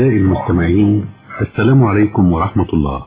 أعزائي المستمعين السلام عليكم ورحمة الله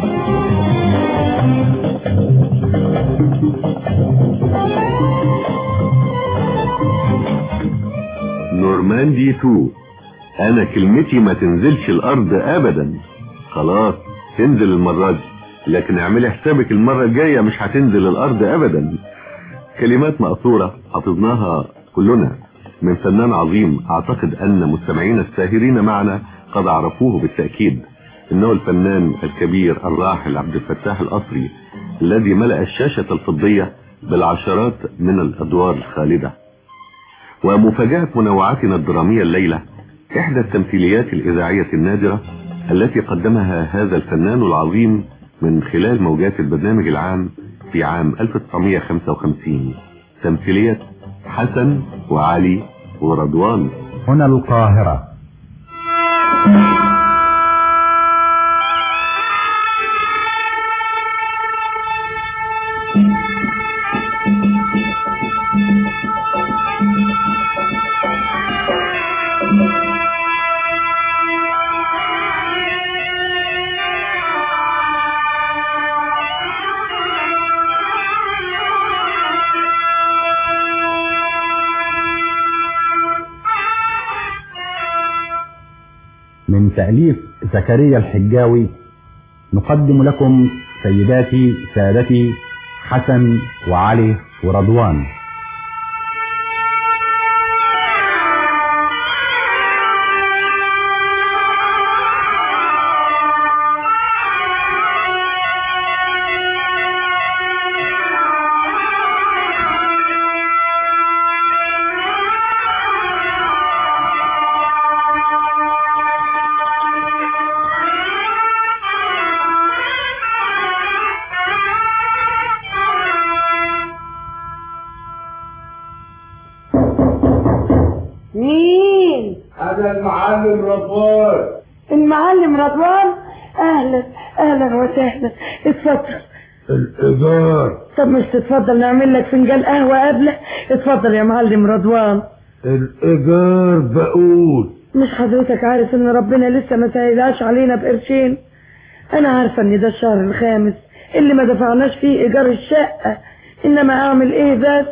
نورماندي 2 أنا كلمتي ما تنزلش الأرض أبدا خلاص تنزل المرة دي لكن اعملي حسابك المرة الجاية مش هتنزل الأرض أبدا كلمات مقصورة حفظناها كلنا من فنان عظيم أعتقد أن مستمعينا الساهرين معنا قد عرفوه بالتأكيد إنه الفنان الكبير الراحل عبد الفتاح القصري الذي ملأ الشاشة الفضية بالعشرات من الأدوار الخالدة ومفاجأة منوعاتنا الدرامية الليلة إحدى التمثيليات الإذاعية النادرة التي قدمها هذا الفنان العظيم من خلال موجات البرنامج العام في عام 1955 تمثيلية حسن وعلي ورضوان هنا القاهرة من تأليف زكريا الحجاوي نقدم لكم سيداتي سادتي حسن وعلي ورضوان مين هذا المعلم رضوان المعلم رضوان اهلا اهلا وسهلا اتفضل الإيجار طب مش تتفضل نعمل لك فنجان قهوه قبله اتفضل يا معلم رضوان الإيجار بقول مش حضرتك عارف ان ربنا لسه ما سهلهاش علينا بقرشين انا عارفه ان ده الشهر الخامس اللي ما دفعناش فيه ايجار الشقه انما اعمل ايه بس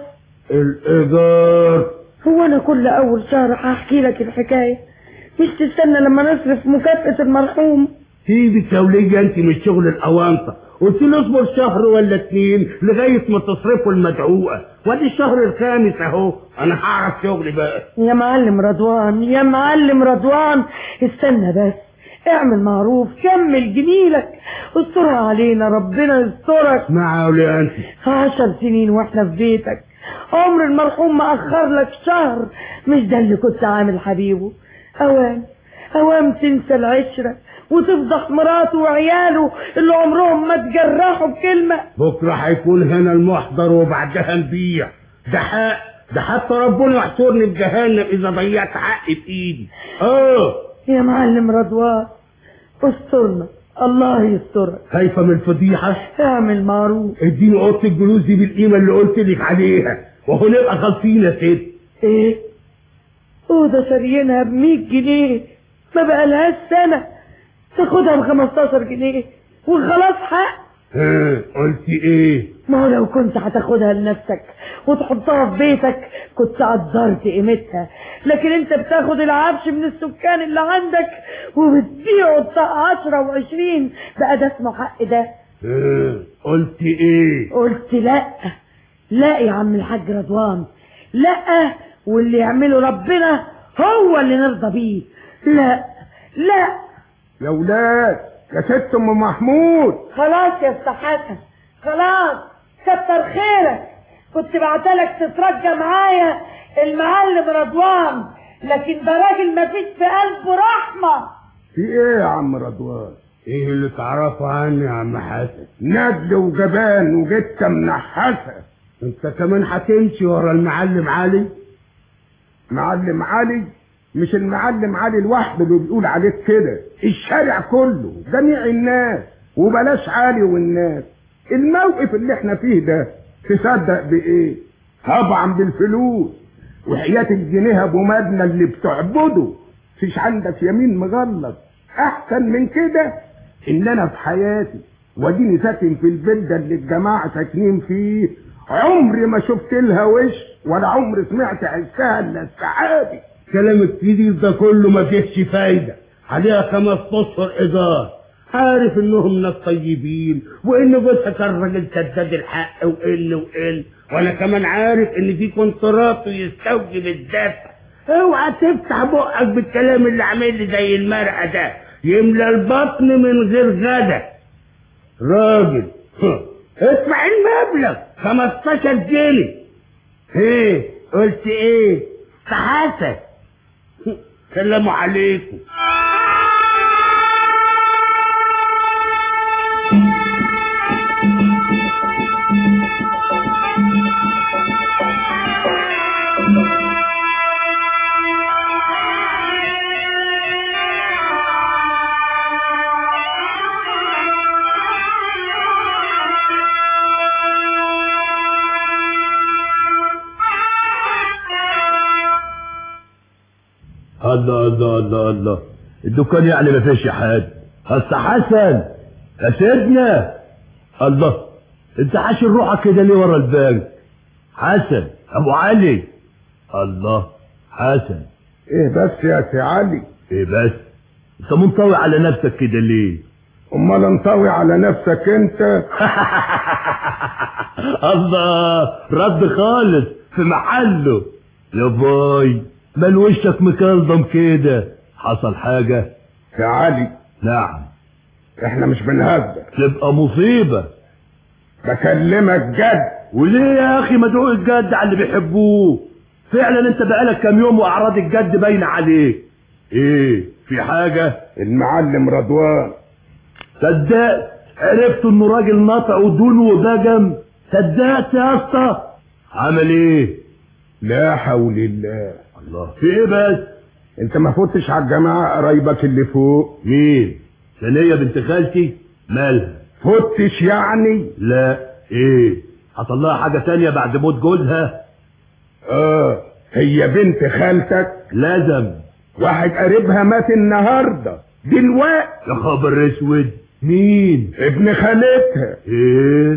الإيجار هو انا كل اول شهر هحكي لك الحكايه مش تستنى لما نصرف مكافاه المرحوم سيبي تولية انت من شغل الأوانطة قلت له اصبر شهر ولا اتنين لغاية ما تصرفوا المدعوقة وادي الشهر الخامس اهو انا هعرف شغلي بقى يا معلم رضوان يا معلم رضوان استنى بس اعمل معروف كمل جميلك استرها علينا ربنا يسترك مع يا انت عشر سنين واحنا في بيتك عمر المرحوم ما اخر لك شهر مش ده اللي كنت عامل حبيبه اوام اوام تنسى العشرة وتفضح مراته وعياله اللي عمرهم ما تجرحوا بكلمة بكرة هيكون هنا المحضر وبعدها نبيع ده حق ده حتى ربنا يحشرني في جهنم اذا ضيعت حقي بايدي اه يا معلم رضوان استرنا الله يسترك خايفة من الفضيحة اعمل معروف اديني اوضه الجلوس دي بالقيمه اللي قلت لك عليها وهو نبقى خالصين يا ست ايه اوضه شاريينها ب 100 جنيه ما بقالهاش سنه تاخدها ب 15 جنيه وخلاص حق ها قلتي ايه ما هو لو كنت هتاخدها لنفسك وتحطها في بيتك كنت قدرت قيمتها لكن انت بتاخد العفش من السكان اللي عندك وبتبيعه بتاع 10 و20 بقى ده اسمه حق ده ها قلتي ايه قلت لا لا يا عم الحاج رضوان لا واللي يعمله ربنا هو اللي نرضى بيه لا لا يا ولاد يا ست ام محمود خلاص يا استاذ حسن خلاص كتر خيرك كنت بعتلك تترجى معايا المعلم رضوان لكن ده راجل مفيش في قلبه رحمه في ايه يا عم رضوان ايه اللي تعرفه عني يا عم حسن ند وجبان وجته منحسه انت كمان هتمشي ورا المعلم علي معلم علي مش المعلم علي لوحده اللي بيقول عليك كده الشارع كله جميع الناس وبلاش علي والناس الموقف اللي احنا فيه ده تصدق بايه طبعا بالفلوس وحياة الجنيه ابو مدنى اللي بتعبده فيش عندك يمين مغلط احسن من كده ان انا في حياتي واديني ساكن في البيت ده اللي الجماعه ساكنين فيه عمري ما شفت لها وش ولا عمري سمعت عزها الا السعادة كلام الكبير ده كله ما فيهش فايده عليها خمس اشهر ايجار عارف انهم ناس طيبين وان جوزها كان راجل سداد الحق وقل وقل وانا كمان عارف ان في كونترات يستوجب الدفع اوعى تفتح بقك بالكلام اللي عامل لي زي المرقه ده يملى البطن من غير غدا راجل اسمع المبلغ 15 جنيه ايه قلت ايه حسن سلام عليكم الله الله الله الله الدكان يعني ما فيش حد هسه حسن يا سيدنا الله انت حاشر روحك كده ليه ورا البنك حسن ابو علي الله حسن ايه بس يا سي علي ايه بس انت منطوي على نفسك كده ليه امال انطوي على نفسك انت الله رد خالص في محله يا باي مال وشك مكلضم كده حصل حاجة يا علي نعم احنا مش بنهزر تبقى مصيبة بكلمك جد وليه يا اخي مدعو الجد على اللي بيحبوه فعلا انت بقالك كام يوم واعراض الجد باينه عليك ايه في حاجة المعلم رضوان صدقت عرفت انه راجل ناطع ودون وبجم صدقت يا اسطى عمل ايه لا حول الله الله في ايه بس انت ما فوتش على الجماعه قرايبك اللي فوق مين ثانية بنت خالتي مالها فوتش يعني لا ايه هطلعها حاجة تانية بعد موت جوزها اه هي بنت خالتك لازم واحد قريبها مات النهارده دلوقتي يا خبر اسود مين ابن خالتها ايه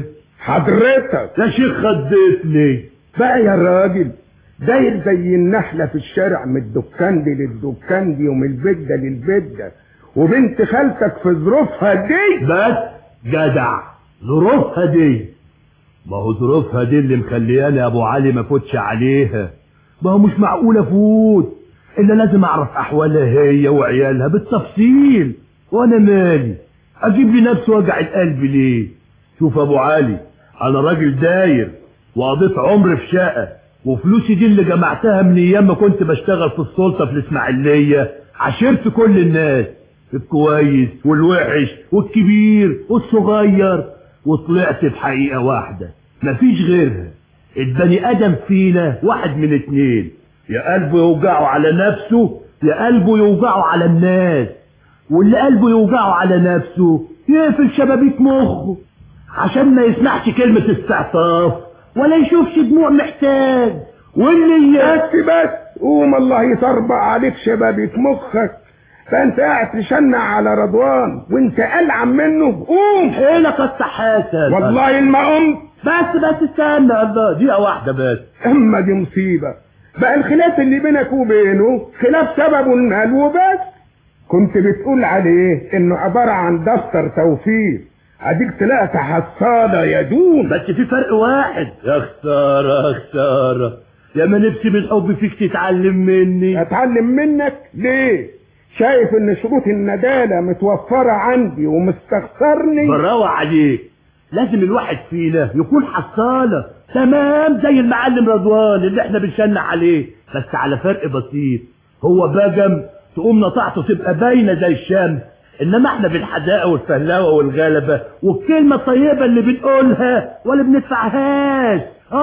حضرتك يا شيخ خدتني بقى يا راجل داير زي النحلة في الشارع من الدكان دي للدكان دي ومن البيت ده للبيت ده وبنت خالتك في ظروفها دي بس جدع ظروفها دي ما هو ظروفها دي اللي مخلياني يا ابو علي ما فوتش عليها ما هو مش معقول افوت الا لازم اعرف احوالها هي وعيالها بالتفصيل وانا مالي اجيب لي نفسي وجع القلب ليه شوف ابو علي انا راجل داير وقضيت عمري في شقه وفلوسي دي اللي جمعتها من ايام ما كنت بشتغل في السلطه في الاسماعيليه عشرت كل الناس الكويس والوحش والكبير والصغير وطلعت بحقيقه واحده مفيش غيرها البني ادم فينا واحد من اتنين يا قلبه يوجعه على نفسه يا قلبه يوجعه على الناس واللي قلبه يوجعه على نفسه يقفل شبابيك مخه عشان ما يسمعش كلمة استعطاف ولا يشوفش دموع محتاج واللي بس بس قوم الله يطربق عليك شبابيك مخك فانت قاعد تشنع على رضوان وانت ألعن منه قوم حيلك يا حسن والله ما قمت بس بس استنى الله دقيقة واحدة بس اما دي مصيبة بقى الخلاف اللي بينك وبينه خلاف سببه المال وبس كنت بتقول عليه انه عبارة عن دفتر توفير اديك طلعت حصالة يا دون بس في فرق واحد يا خسارة يا خسارة يا ما نفسي بالحب فيك تتعلم مني اتعلم منك ليه شايف ان شروط الندالة متوفرة عندي ومستخسرني براوة عليك لازم الواحد فينا يكون حصالة تمام زي المعلم رضوان اللي احنا بنشنع عليه بس على فرق بسيط هو بجم تقوم نطعته تبقى باينة زي الشمس انما احنا بالحداقة والفهلاوة والغلبة والكلمة الطيبة اللي بنقولها ولا بندفعهاش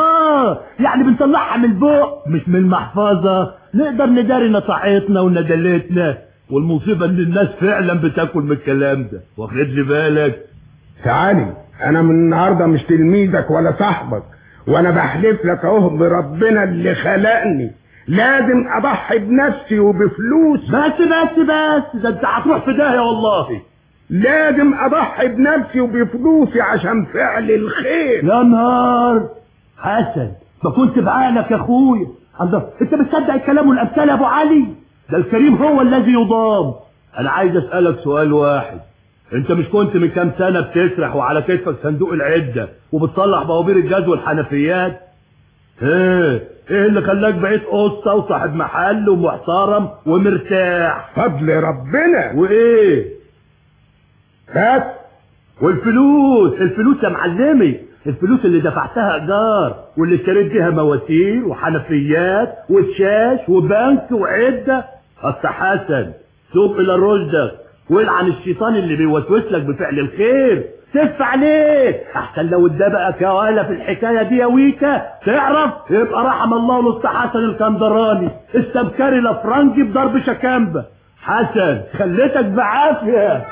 اه يعني بنطلعها من البق مش من المحفظة نقدر نداري نطاعتنا وندلتنا والمصيبة ان الناس فعلا بتاكل من الكلام ده واخد لي بالك تعالي انا من النهارده مش تلميذك ولا صاحبك وانا بحلف لك اهو بربنا اللي خلقني لازم اضحي بنفسي وبفلوس بس بس بس ده انت هتروح في داهيه والله لازم اضحي بنفسي وبفلوسي عشان فعل الخير يا نهار حسن ما كنت بعقلك يا اخويا الله انت بتصدق الكلام والامثال يا ابو علي ده الكريم هو الذي يضام انا عايز اسالك سؤال واحد انت مش كنت من كام سنه بتسرح وعلى كتفك صندوق العده وبتصلح بوابير الجاز والحنفيات ايه ايه اللي خلاك بقيت قصه وصاحب محل ومحترم ومرتاح فضل ربنا وايه بس والفلوس الفلوس يا معلمي الفلوس اللي دفعتها ايجار واللي اشتريت بيها مواسير وحنفيات وشاش وبنك وعده اصل حسن سوق الى رشدك والعن الشيطان اللي بيوسوس لك بفعل الخير سف عليه احسن لو اتدبقك يا ولا في الحكايه دي يا ويكا تعرف يبقى رحم الله الاسطى حسن الكندراني استبكاري الافرنجي بضرب شكامبه حسن خليتك بعافيه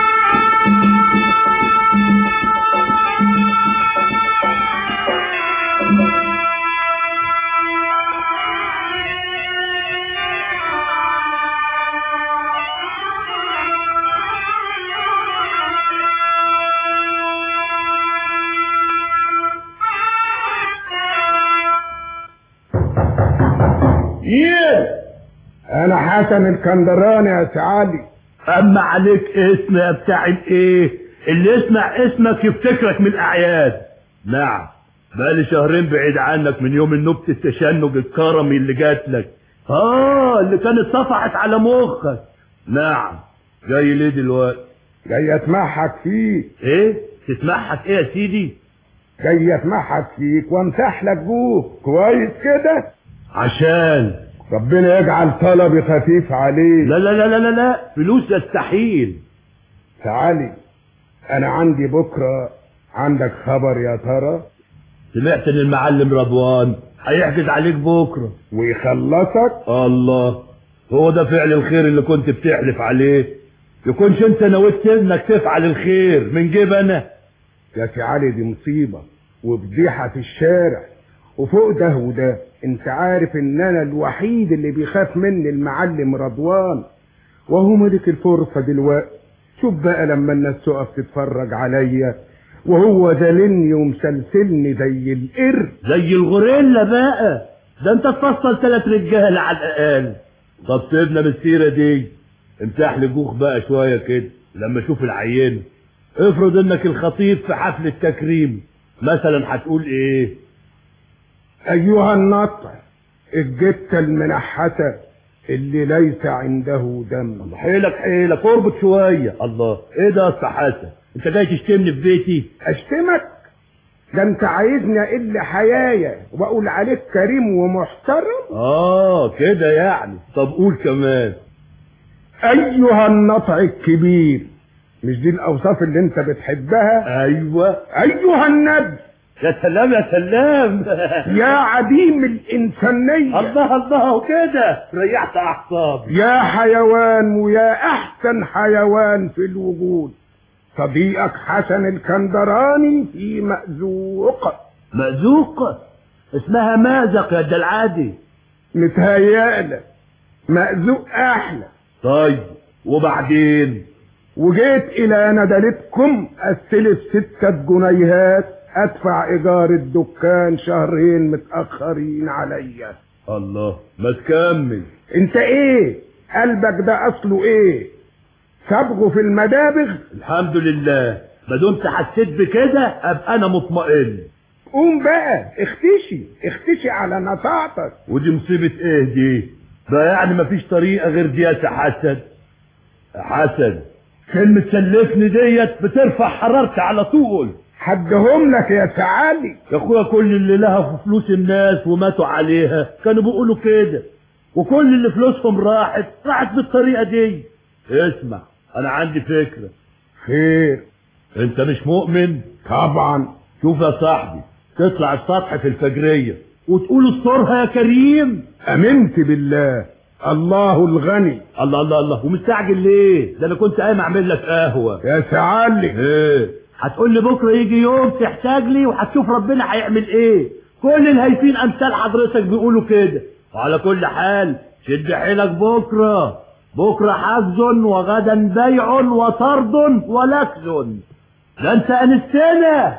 ايه انا حسن الكندراني يا سعالي اما عليك اسم يا بتاع الايه اللي يسمع اسمك يفتكرك من الاعياد نعم بقالي شهرين بعيد عنك من يوم النبت التشنج الكرمي اللي جات لك اه اللي كانت طفحت على مخك نعم جاي ليه دلوقتي جاي اتمحك فيك ايه تسمعك ايه يا سيدي جاي اتمحك فيك وامسح لك جوه كويس كده عشان ربنا يجعل طلبي خفيف عليك لا لا لا لا لا, لا. فلوس يستحيل تعالي انا عندي بكره عندك خبر يا ترى سمعت ان المعلم رضوان هيحجز عليك بكره ويخلصك الله هو ده فعل الخير اللي كنت بتحلف عليه يكونش انت نويت انك تفعل الخير من جيب انا يا سي علي دي مصيبه وفضيحه في الشارع وفوق ده وده انت عارف ان انا الوحيد اللي بيخاف مني المعلم رضوان وهو ملك الفرصه دلوقتي شوف بقى لما الناس تقف تتفرج عليا وهو دلني ومسلسلني زي القرد زي الغوريلا بقى ده انت تفصل ثلاث رجاله على الاقل طب سيبنا من السيره دي امسح لي جوخ بقى شويه كده لما اشوف العينه افرض انك الخطيب في حفل التكريم مثلا هتقول ايه ايها النطع الجتة المنحتة اللي ليس عنده دم حيلك حيلك اربط شويه الله ايه ده يا اسطى حسن انت جاي تشتمني في بيتي اشتمك ده انت عايزني اقل حيايا واقول عليك كريم ومحترم اه كده يعني طب قول كمان ايها النطع الكبير مش دي الاوصاف اللي انت بتحبها ايوه ايها النبي يا سلام يا سلام يا عديم الانسانيه الله الله وكده ريحت اعصابي يا حيوان ويا احسن حيوان في الوجود صديقك حسن الكندراني في مأزوق مأزوق اسمها مازق يا العادي متهيألك مأزوق احلى طيب وبعدين وجيت الى ندلتكم استلف ستة جنيهات ادفع ايجار الدكان شهرين متأخرين عليا الله ما تكمل انت ايه قلبك ده اصله ايه صبغه في المدابغ الحمد لله ما دمت حسيت بكده ابقى انا مطمئن قوم بقى اختشي اختشي على نطاعتك ودي مصيبة ايه دي ده يعني مفيش طريقة غير دي يا سي حسن يا حسن كلمة سلفني ديت بترفع حرارتي على طول حدهم لك يا سعالي يا اخويا كل اللي لها في فلوس الناس وماتوا عليها كانوا بيقولوا كده وكل اللي فلوسهم راحت راحت بالطريقة دي اسمع انا عندي فكرة خير انت مش مؤمن طبعا شوف يا صاحبي تطلع السطح في الفجرية وتقول استرها يا كريم امنت بالله الله الغني الله الله الله ومستعجل ليه ده انا كنت قايم اعمل لك قهوة يا سعالي ايه هتقول لي بكرة يجي يوم تحتاج لي وهتشوف ربنا هيعمل ايه كل الهايفين امثال حضرتك بيقولوا كده وعلى كل حال شد حيلك بكرة بكرة حجز وغدا بيع وطرد ولكز ده انت انستنا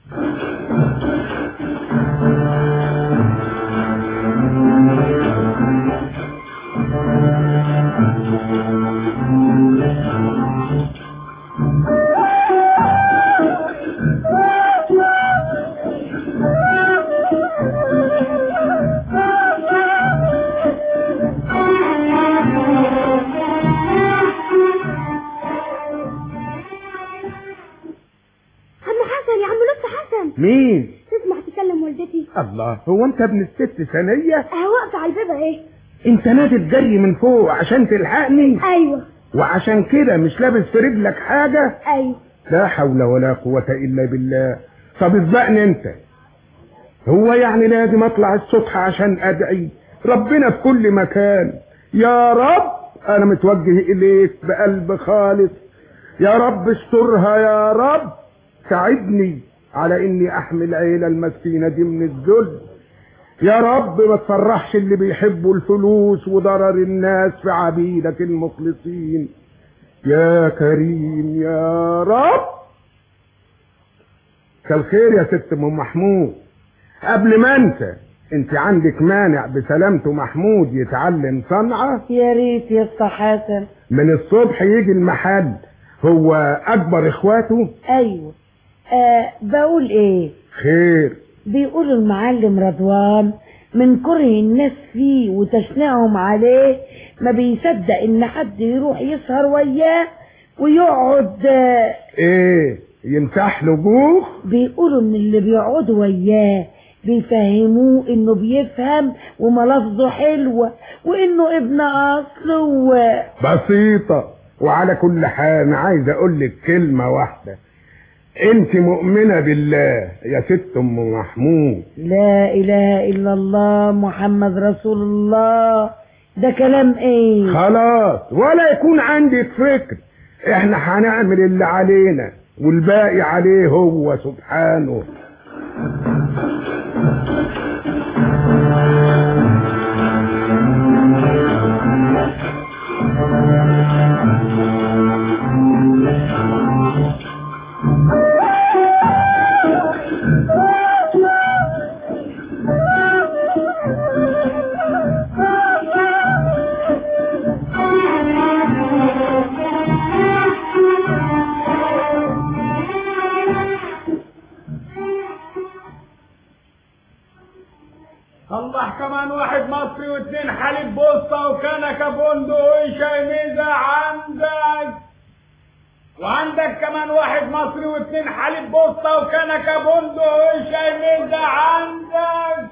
عم حسن يا عم لطفي حسن مين تسمع تكلم والدتي الله هو انت ابن الست ثانية اه واقفه على الباب اهي انت نازل جري من فوق عشان تلحقني ايوه وعشان كده مش لابس في رجلك حاجة ايوه لا حول ولا قوة الا بالله طب اسبقني انت هو يعني لازم اطلع السطح عشان ادعي ربنا في كل مكان يا رب انا متوجه اليك بقلب خالص يا رب استرها يا رب ساعدني على اني احمي العيله المسكينه دي من الذل يا رب ما تفرحش اللي بيحبوا الفلوس وضرر الناس في عبيدك المخلصين يا كريم يا رب كالخير يا ست ام محمود قبل ما انسى انت عندك مانع بسلامته محمود يتعلم صنعه يا ريت يا اسطى حسن من الصبح يجي المحل هو اكبر اخواته ايوه آه بقول ايه خير بيقولوا المعلم رضوان من كره الناس فيه وتشنيعهم عليه ما بيصدق ان حد يروح يسهر وياه ويقعد آه، ايه يمسح له جوخ بيقولوا ان اللي بيقعدوا وياه بيفهموه انه بيفهم وملافظه حلوه وانه ابن اصل و... بسيطة وعلى كل حال انا عايز اقول لك كلمة واحدة انت مؤمنة بالله يا ست ام محمود لا اله الا الله محمد رسول الله ده كلام ايه خلاص ولا يكون عندك فكر احنا هنعمل اللي علينا والباقي عليه هو سبحانه صلح كمان واحد مصري واثنين حليب بوسطة وكنكة بندق وشاي ميزة عندك وعندك كمان واحد مصري واثنين حليب بوسطة وكنكة بندق وشاي ميزة عندك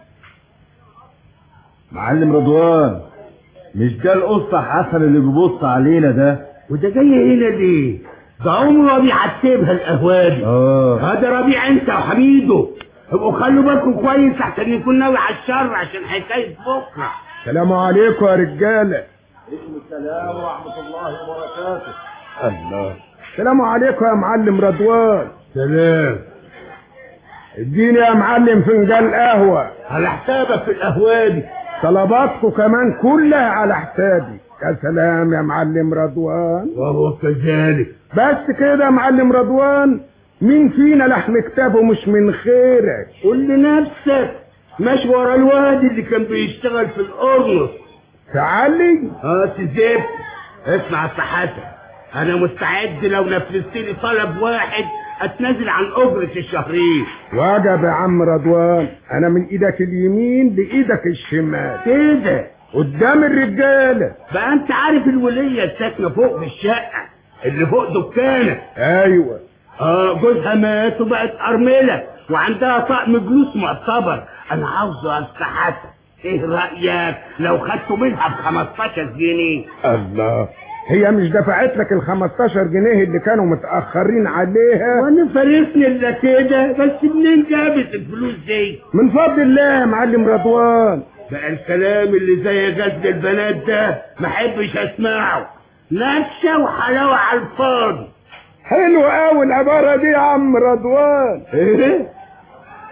معلم رضوان مش ده القصة حسن اللي بيبص علينا ده وده جاي هنا ليه؟ ده عمره ما بيعتبها القهوادي اه هذا ربيع انت وحميده ابقوا خلوا بالكم كويس احسن يكون ناوي على الشر عشان حكايه بكره السلام عليكم يا رجالة السلام ورحمة الله وبركاته الله السلام عليكم يا معلم رضوان سلام اديني يا معلم فنجان قهوة على حسابك في القهوادي طلباتكم كمان كلها على حسابي يا سلام يا معلم رضوان وهو كذلك بس كده يا معلم رضوان مين فينا لحم كتابه مش من خيرك قول لنفسك ماشي ورا الواد اللي كان بيشتغل في القرنص تعالي اه تزيب اسمع يا حسن انا مستعد لو نفذت لي طلب واحد اتنازل عن اجرة الشهرين وجب يا عم رضوان انا من ايدك اليمين لايدك الشمال كده قدام الرجاله بقى انت عارف الولية الساكنة فوق في الشقة اللي فوق دكانك ايوه اه جوزها مات وبقت ارملة وعندها طقم جلوس معتبر انا عاوزه استحسن ايه رأيك لو خدته منها ب 15 جنيه الله هي مش دفعت لك ال 15 جنيه اللي كانوا متاخرين عليها وانا فارسني الا كده بس منين جابت الفلوس دي من فضل الله يا معلم رضوان بقى الكلام اللي زي جذب البنات ده ما احبش اسمعه نكشه وحلاوه على الفاضي حلو قوي العباره دي يا عم رضوان ايه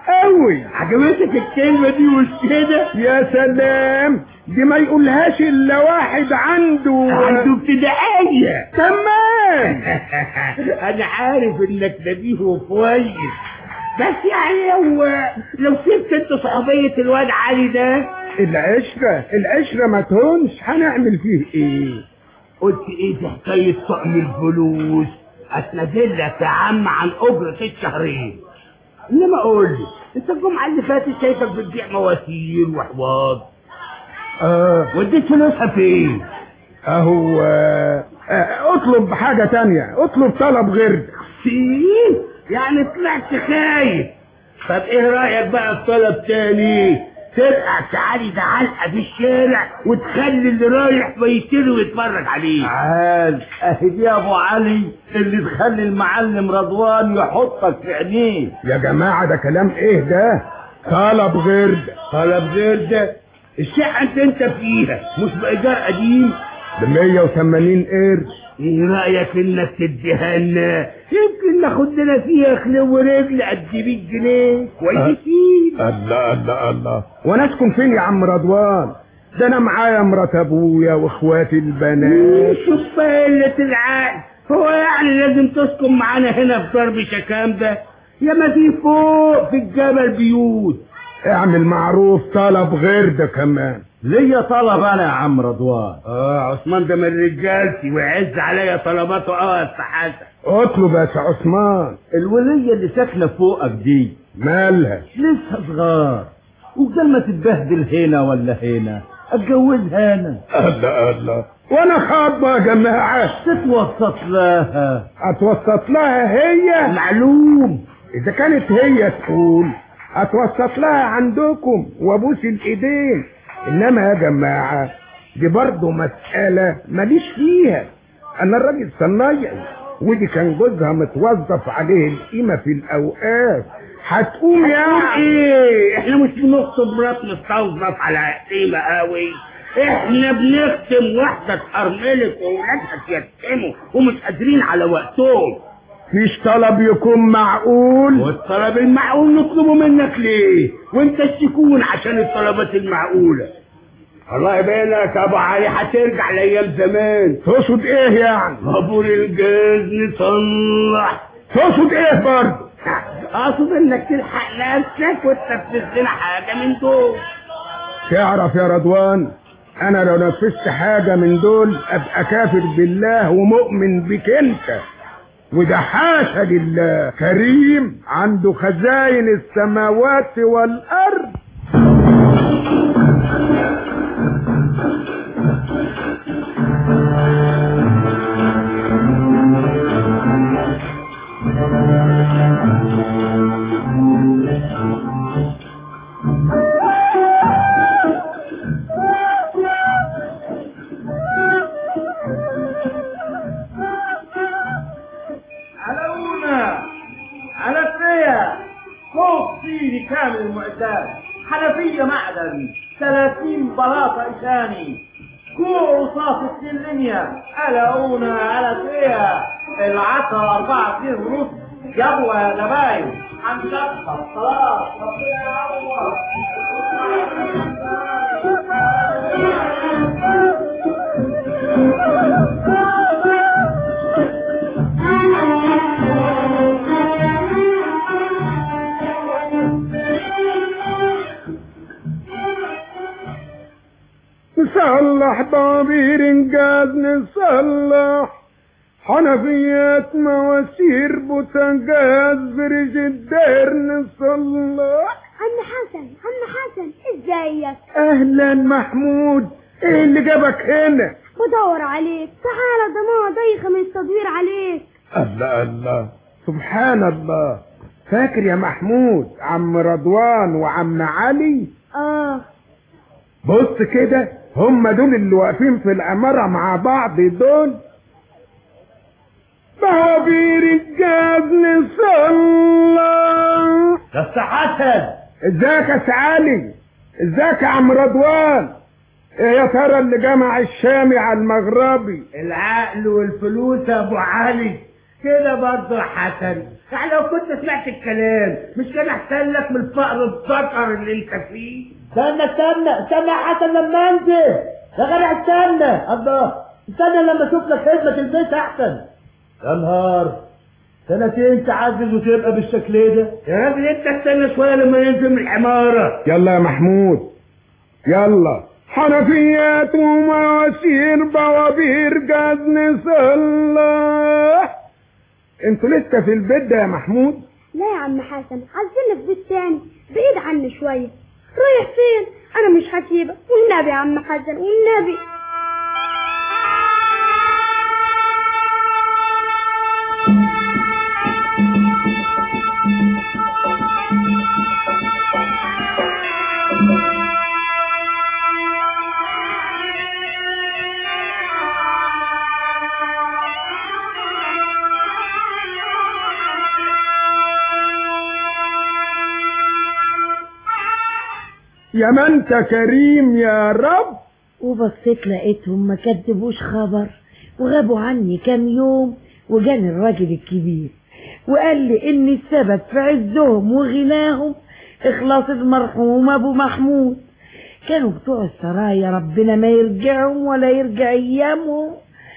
قوي عجبتك الكلمة دي مش كده؟ يا سلام دي ما يقولهاش الا واحد عنده عنده ابتدائية تمام انا عارف انك نبيه وكويس بس يعني لو لو سبت انت صحوبية الواد علي ده العشرة العشرة ما تهونش هنعمل فيه ايه قلت ايه دي حكاية طقم الفلوس هتنزل لك يا عم عن اجرة الشهرين انما قول لي انت الجمعة اللي فاتت شايفك بتبيع مواسير وحواض اه وديت فلوسها فين؟ اهو آه، آه، اطلب حاجة تانية اطلب طلب غير فين؟ يعني طلعت خايف طب ايه رأيك بقى في طلب تاني؟ تبقى تعالي ده علقة في الشارع وتخلي اللي رايح بيشتري ويتفرج عليه عال اهي دي يا ابو علي اللي تخلي المعلم رضوان يحطك في عينيه يا جماعة ده كلام ايه ده طلب غير ده طلب غير ده الشقة انت انت فيها مش بإيجار قديم ب 180 قرش ايه رأيك انك تديها لنا يمكن ناخد لنا فيها خلو ورجل قد 100 جنيه كويسين الله الله الله وانا اسكن فين يا عم رضوان ده انا معايا مرات ابويا واخواتي البنات شوف قلة العقل هو يعني لازم تسكن معانا هنا في ضرب شكام ده يا ما في فوق في الجبل بيوت اعمل معروف طلب غير ده كمان ليا طلب انا يا عم رضوان اه عثمان ده من رجالتي ويعز عليا طلباته اه يا أستاذ حسن اطلب يا سي عثمان الولية اللي ساكنة فوقك دي مالها لسه صغار وبدل ما تتبهدل هنا ولا هنا اتجوزها انا الله الله وانا خاطبه يا جماعه تتوسط لها اتوسط لها هي معلوم اذا كانت هي تقول اتوسط لها عندكم وابوس الايدين انما يا جماعه دي برضه مساله ماليش فيها انا الراجل صنايعي ودي كان جوزها متوظف عليه القيمه في الاوقاف هتقوم يعني ايه احنا مش بنخطب مرات مستوظف على قيمة قوي احنا بنختم واحدة ارملت واولادها تيتموا ومش قادرين على وقتهم فيش طلب يكون معقول والطلب المعقول نطلبه منك ليه وانت السكون عشان الطلبات المعقولة الله يبينك يا ابو علي هترجع لايام زمان تقصد ايه يعني ابو الجاز نصلح تقصد ايه برضه اقصد انك تلحق نفسك وتنفذ لنا حاجة من دول تعرف يا رضوان انا لو نفذت حاجة من دول ابقى كافر بالله ومؤمن بك انت وده حاشا لله كريم عنده خزاين السماوات والارض علونا على فيا فوق سيدي كامل المعدات حنفية معدن 30 بلاطة إشاني كوع رصاص السلمية علونا على فيا العصا أربعة كيلو ونص جبوة يا زباين هنشطب خلاص ربنا يعوض نصلح ضبير انجاز نصلح حنفيات مواسير بوتنجاز برج الدير نصلح عم حسن عم حسن ازيك اهلا محمود ايه اللي جابك هنا بدور عليك تعالى ده ماما ضيخة من التدوير عليك الله الله سبحان الله فاكر يا محمود عم رضوان وعم علي اه بص كده هم دول اللي واقفين في العمارة مع بعض دول بابير الجاز نصلح يا أستاذ حسن ازيك يا سعالي ازيك يا عم رضوان ايه يا ترى اللي جمع الشامي على المغربي العقل والفلوس يا ابو علي كده برضه يا حسن يعني لو كنت سمعت الكلام مش كان احسن لك من الفقر الذكر اللي انت فيه استنى استنى استنى يا حسن لما انزل يا جدع استنى الله استنى لما اشوف لك خدمه البيت احسن يا نهار سنتين تعجز وتبقى بالشكل ده يا راجل انت استنى شويه لما ينزل من العماره يلا يا محمود يلا حنفيات ومواسير بوابير جاز نصلح انتوا لسه في البيت ده يا محمود لا يا عم حسن عايزين في بيت تاني بعيد عني شوية رايح فين انا مش هسيبك والنبي يا عم حسن والنبي يا ما انت كريم يا رب وبصيت لقيتهم ما كدبوش خبر وغابوا عني كام يوم وجاني الراجل الكبير وقال لي ان السبب في عزهم وغناهم اخلاص المرحوم ابو محمود كانوا بتوع السرايا ربنا ما يرجعهم ولا يرجع ايامهم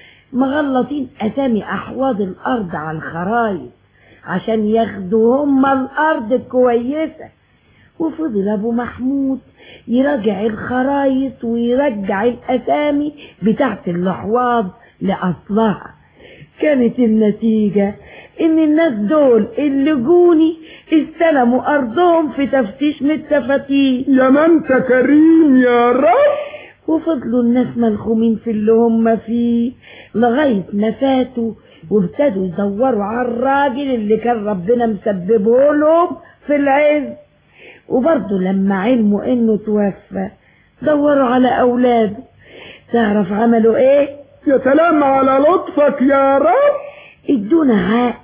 مغلطين اسامي احواض الارض على الخرايط عشان ياخدوا هم الارض الكويسه وفضل ابو محمود يراجع الخرايط ويرجع الاسامي بتاعت الاحواض لاصلها كانت النتيجة ان الناس دول اللي جوني استلموا ارضهم في تفتيش من التفاتيش يا ما انت كريم يا رب وفضلوا الناس ملخومين في اللي هم فيه لغاية ما فاتوا وابتدوا يدوروا على الراجل اللي كان ربنا مسببه لهم في العز وبرضه لما علموا انه توفى دوروا على اولاده تعرف عملوا ايه يا سلام على لطفك يا رب ادونا عقد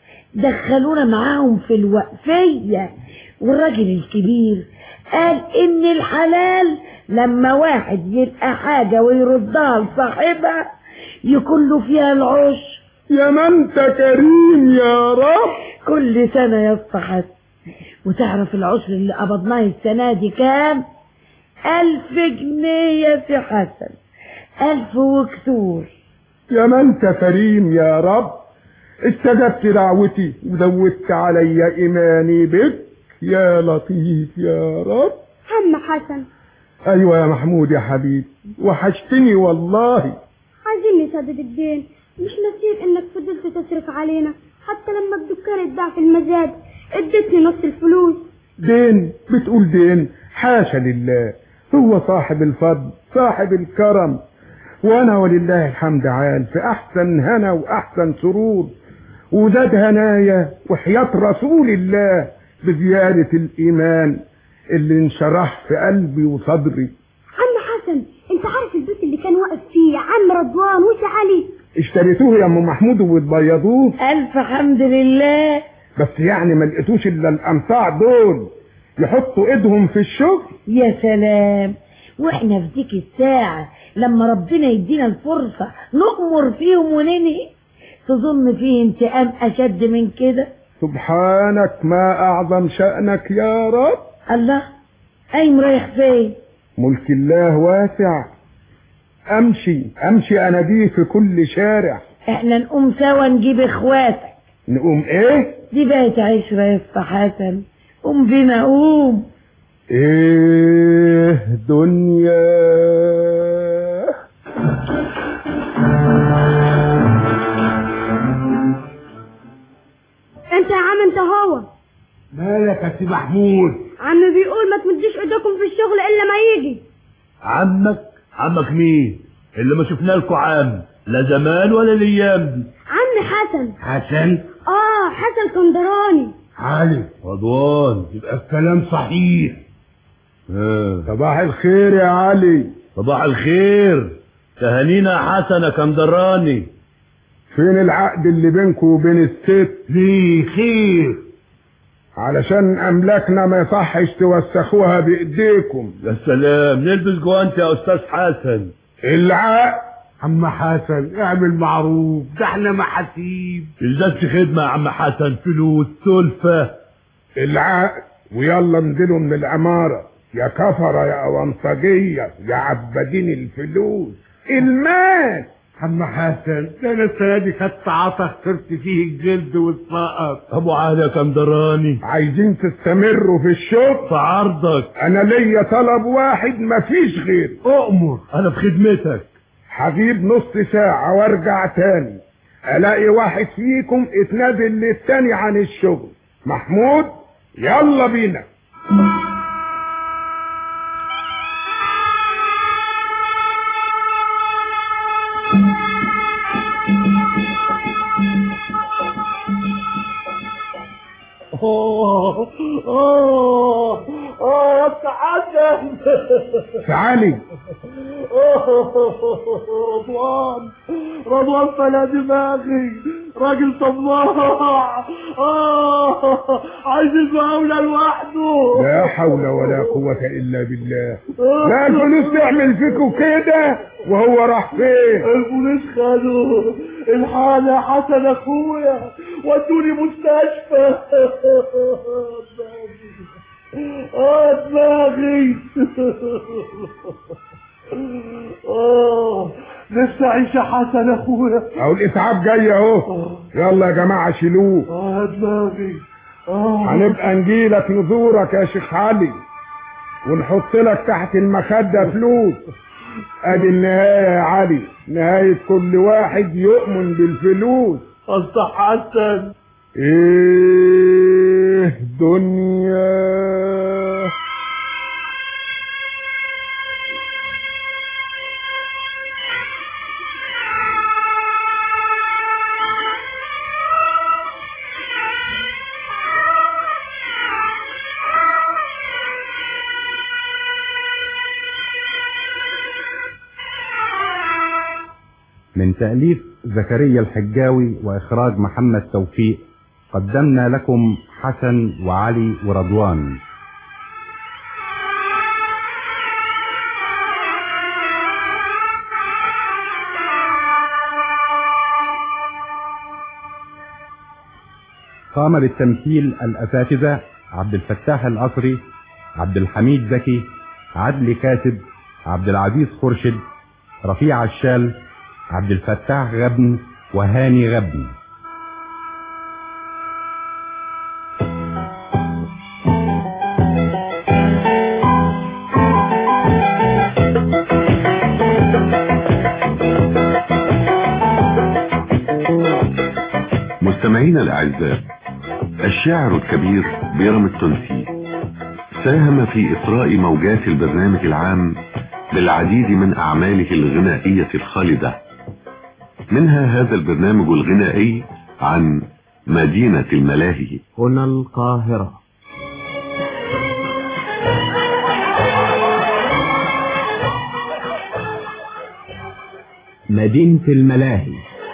دخلونا معاهم في الوقفية والراجل الكبير قال ان الحلال لما واحد يلقى حاجة ويردها لصاحبها يكون له فيها العشر يا ما انت كريم يا رب كل سنة يا اسطى حسن وتعرف العشر اللي قبضناه السنة دي كام ألف جنيه يا سي حسن ألف وكسور يا ما انت كريم يا رب استجبت دعوتي وزودت علي ايماني بك يا لطيف يا رب عم حسن ايوه يا محمود يا حبيبي وحشتني والله عايزين نسدد الدين مش نسيب انك فضلت تصرف علينا حتى لما الدكان اتباع في المزاد اديتني نص الفلوس دين بتقول دين حاشا لله هو صاحب الفضل صاحب الكرم وانا ولله الحمد عال في احسن هنا واحسن سرور وزاد هنايا وحياة رسول الله بزيادة الايمان اللي انشرح في قلبي وصدري عم حسن انت عارف البيت اللي كان واقف فيه عم رضوان وش علي اشتريتوه يا ام محمود وبتبيضوه ألف حمد لله بس يعني ما لقيتوش الا الامتاع دول يحطوا ايدهم في الشغل يا سلام واحنا في ديك الساعة لما ربنا يدينا الفرصة نؤمر فيهم وننهي تظن فيه انتقام أشد من كده سبحانك ما اعظم شأنك يا رب الله قايم رايح فين ملك الله واسع امشي امشي اناديه في كل شارع احنا نقوم سوا نجيب اخواتك نقوم ايه دي بقت عشرة يا اسطى حسن قوم بينا قوم ايه دنيا انت يا عم انت هو مالك يا سي محمود عم بيقول ما تمديش ايدكم في الشغل الا ما يجي عمك عمك مين اللي ما شفنا لكم عام لا زمان ولا الايام دي عم حسن حسن اه حسن كندراني علي رضوان يبقى الكلام صحيح آه. صباح الخير يا علي صباح الخير تهانينا يا حسن يا كندراني فين العقد اللي بينكم وبين الست ليه خير علشان املاكنا ما يصحش توسخوها بايديكم يا سلام نلبس جوانت يا استاذ حسن العقد عم حسن اعمل معروف ده احنا محاسيب الزمش خدمة يا عم حسن فلوس سلفة العقد ويلا انزلوا من العمارة يا كفرة يا أونطجية يا عبادين الفلوس المال عم حسن ده انا السنة دي خدت عطا خسرت فيه الجلد والسقط ابو علي يا كندراني عايزين تستمروا في الشغل في عرضك انا ليا طلب واحد مفيش غير اؤمر انا في خدمتك هجيب نص ساعة وارجع تاني الاقي واحد فيكم اتنادل للتاني عن الشغل محمود يلا بينا اوه اوه اوه يا حسن تعالي رضوان رضوان فلا دماغي راجل طماع آه عايز المقاولة لوحده لا حول ولا قوة الا بالله لا الفلوس تعمل فيكوا كده وهو راح فين البوليس خدوا الحال يا حسن اخويا ودوني مستشفى اه دماغي اه لسه عيش يا حسن اخويا اهو الاسعاف جاي اهو يلا يا جماعة شيلوه اه دماغي اه هنبقى نجيلك نزورك يا شيخ علي ونحط لك تحت المخدة فلوس ادي النهاية يا علي نهاية كل واحد يؤمن بالفلوس اصل حسن ايه دنيا من تأليف زكريا الحجاوي وإخراج محمد توفيق قدمنا لكم حسن وعلي ورضوان قام بالتمثيل الأساتذة عبد الفتاح القصري عبد الحميد زكي عدلي كاتب عبد العزيز خرشد رفيع الشال عبد الفتاح غبن وهاني غبن مستمعينا الأعزاء الشاعر الكبير بيرم التونسي ساهم في إطراء موجات البرنامج العام بالعديد من أعماله الغنائية الخالدة منها هذا البرنامج الغنائي عن مدينة الملاهي هنا القاهرة مدينة الملاهي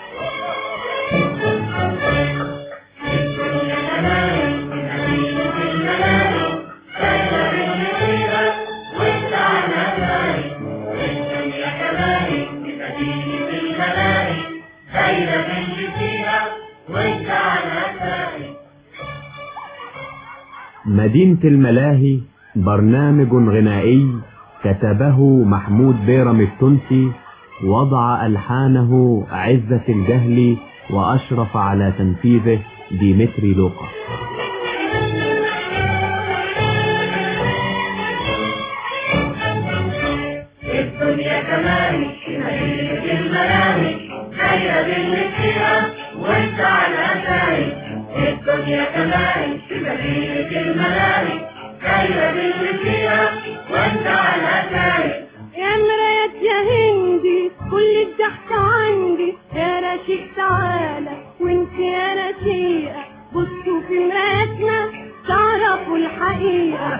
مدينة الملاهي برنامج غنائي كتبه محمود بيرم التونسي وضع ألحانه عزة الجهلي وأشرف على تنفيذه ديمتري لوقا الدنيا كمان مدينة الملاهي خير اللي فيها وانت على داي الدنيا كمان مدينة الملاهي خير اللي فيها وانت على داي يا مرايات يا هندي كل الضحك عندي يا رشيق تعالى وانت يا رشيقة بصوا في مراياتنا تعرفوا الحقيقة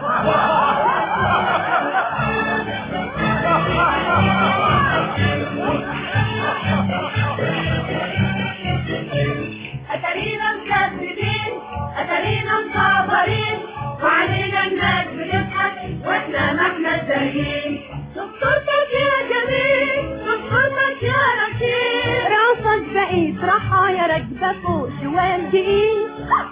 أتارينا مكذبين أتارينا مصابرين وعلينا الناس بتضحك واحنا ما احنا دارين دكتورتك يا جميل دكتورتك يا فوق شوال دقيق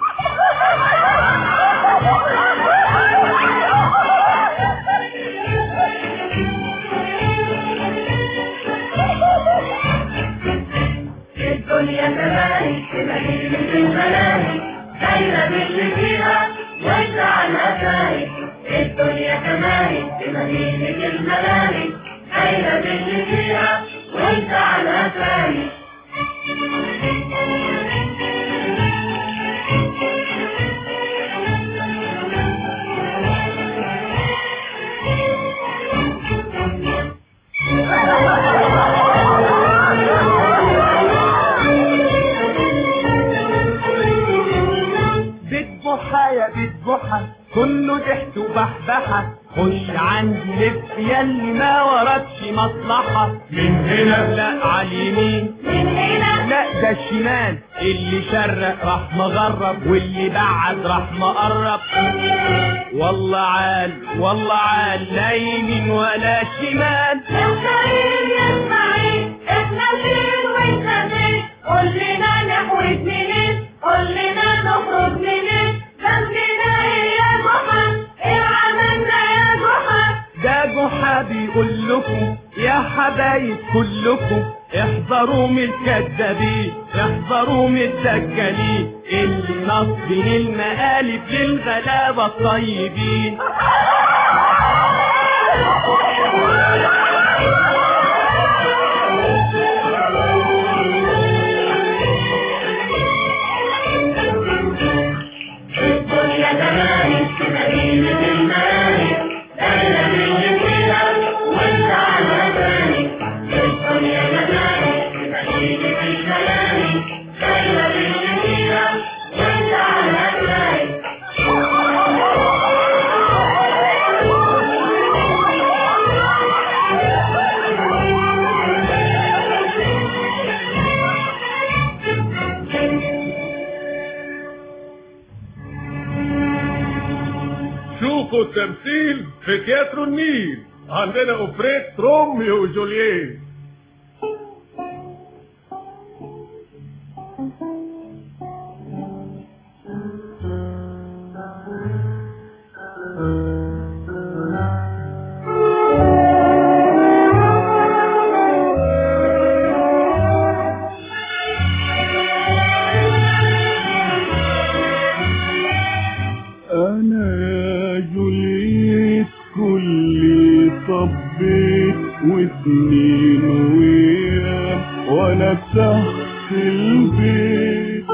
الدنيا تماري في مدينة الملاهي دايرة باللي فيها وانت عنها ساهي الدنيا تماري في مدينة الملاهي دايرة باللي فيها وانت عنها ساهي بتبحة يا بتبحة كله ضحك وبحبحة خش عندي لف ياللي ما وراكش مصلحة من هنا لا على اليمين من هنا لا ده الشمال اللي شرق راح مغرب واللي بعد راح مقرب والله عال والله عال لا يمين ولا شمال اسمعين اسمعين احنا فين وانت فين قول لنا نحوت منين قول لنا نخرج منين ذنبنا ايه يا جحا ايه عملنا يا جحا ده جحا بيقول لكم يا حبايب كلكم احذروا من الكذابين احذروا من الدجالين اللي نصبين المقالب للغلابة الطيبين الدنيا تماري في مدينة الملاهي دايرة باللي فيها وانت عنها تاني الدنيا تماري في مدينة الملاهي دايرة باللي فيها وانت عنها تاني شوفوا التمثيل في تياترو النيل عندنا اوبريت روميو وجولييت أنا يا جوليت كل طبيت وسنين ويام وأنا تحت البيت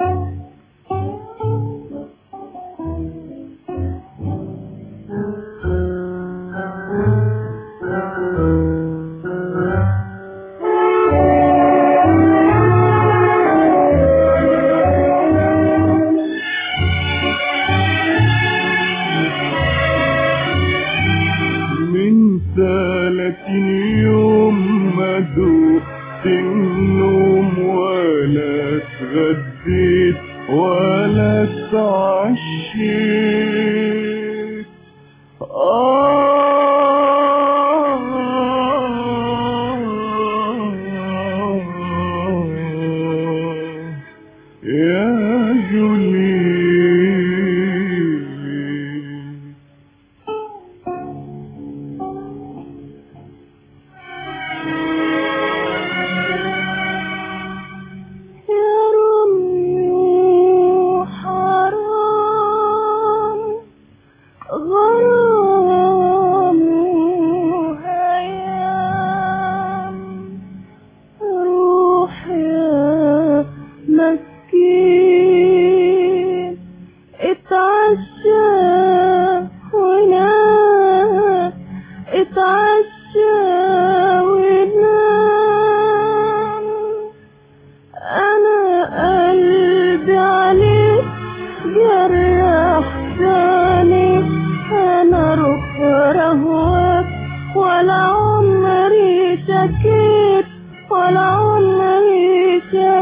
من ثلاثين يوم ما دقت النوم ولا اتغديت ولا اتعشيت آه يا جولي يا روميو حرام غرام هيام روح يا مسكين اتعشى ونام اتعشى ونام انا قلبي عليك جرح ثاني انا روح رهوك ولا عمري شكيت ولا عمري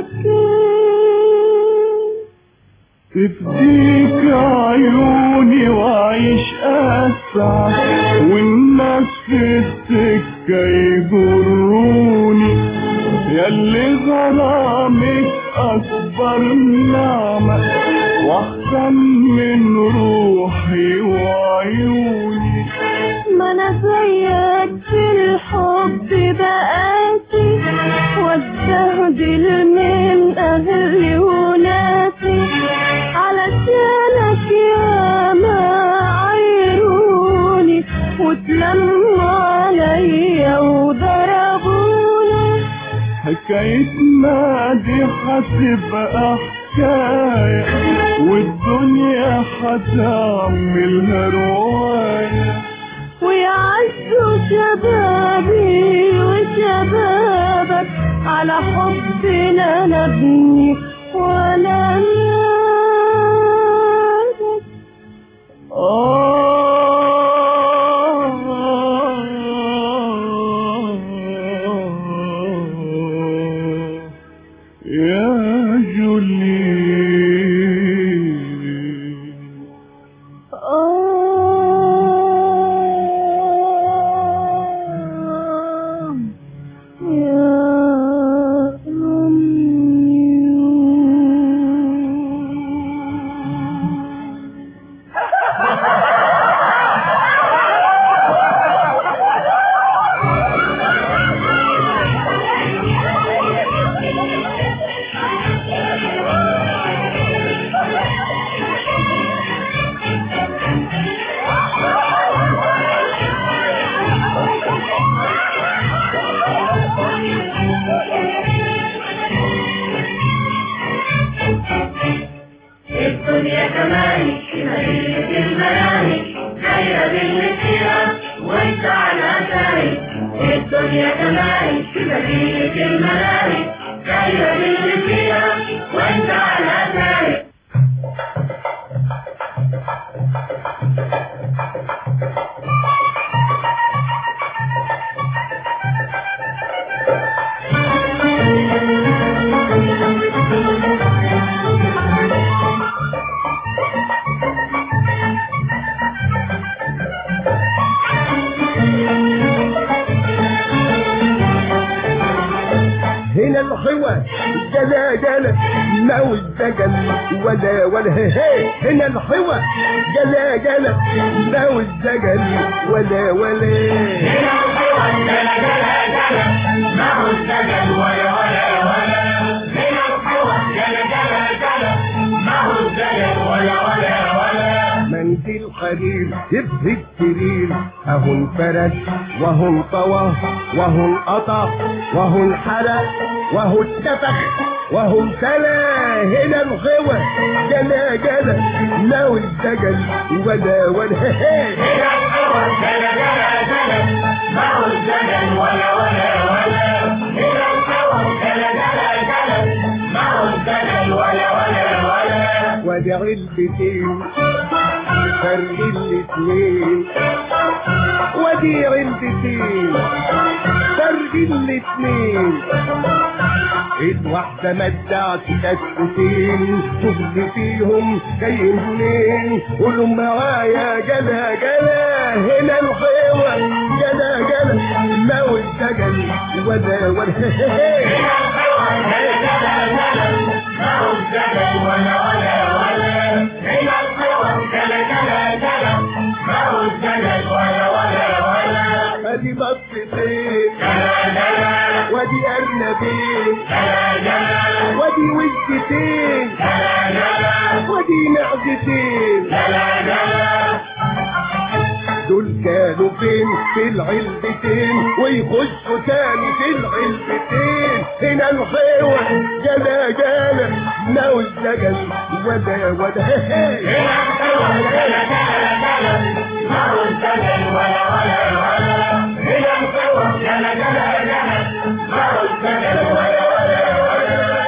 شكيت تفديك عيوني وعيش أسعد والناس في السكة يجروني ياللي غرامك أكبر نعمة وأحسن من روحي وعيوني ما انا زيك في الحب بقاسي واستهدل من اهلي وناسي علشانك يا ما عيروني وتلموا عليا وضربوني حكايتنا دي هتبقى حكاية والدنيا هتعملها رواية ويعزوا شبابي وشبابك على حبنا نبني ولا نادك آه يا جولي آه يا روميو الدنيا كمان في مدينة الملاهي دايرة باللي فيها وانت على اثاري الدنيا كمان في مدينة الملاهي دايرة باللي فيها وانت على اثاري هنا الحوى جلا جلا ما والزجل ولا ولا هي هي هنا الحوى جلا جلا ما والزجل ولا ولا هنا الحوى جلا جلا جلا ما هو الزجل ولا ولا ولا هنا الحوى جلا جلا جلا ما هو الزجل ولا ولا ولا منديل حرير يبهي السرير اهو انفرد وهو انطوى وهو انقطع وهو انحرق وهو اتفخ وهو امتلى هنا الغوى جلا جلا ناوي الزجل ولا ولا هي هنا الحوى جلا جلا جلا ما هو الزجل ولا ولا ولا هنا الحوى جلا جلا جلا ما هو الزجل ولا ولا ولا وادي علبتين فرق الاتنين وادي علبتين فرق الاتنين ايد واحدة مدعت كتفتين شغل فيهم جاي منين قولوا معايا جلا جلا هنا الحيوة جلا جلا ماوي السجل ولا ولا هنا الحوى جلا جلا جلا ما هو الزجل ولا ولا ولا هنا الحوى جلا جلا جلا ما هو الزجل ولا ولا ولا ادي بطتين جلا جلا وادي ارنبين جلا جلا وادي وجتين جلا جلا وادي معدتين جلا جلا دول كانوا فين في العلبتين ويخشوا تاني في العلبتين هنا الحيوة جلا جلا ناوي الزجل ودا ودا هنا الحوى جلا جلا جلا ما هو الزجل ولا ولا ولا هنا الحوى جلا جلا جلا ما هو الزجل ولا ولا ولا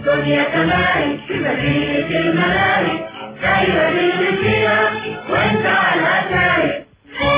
الدنيا كمان في مدينة الملاهي دايرة باللي فيها وانت على تايه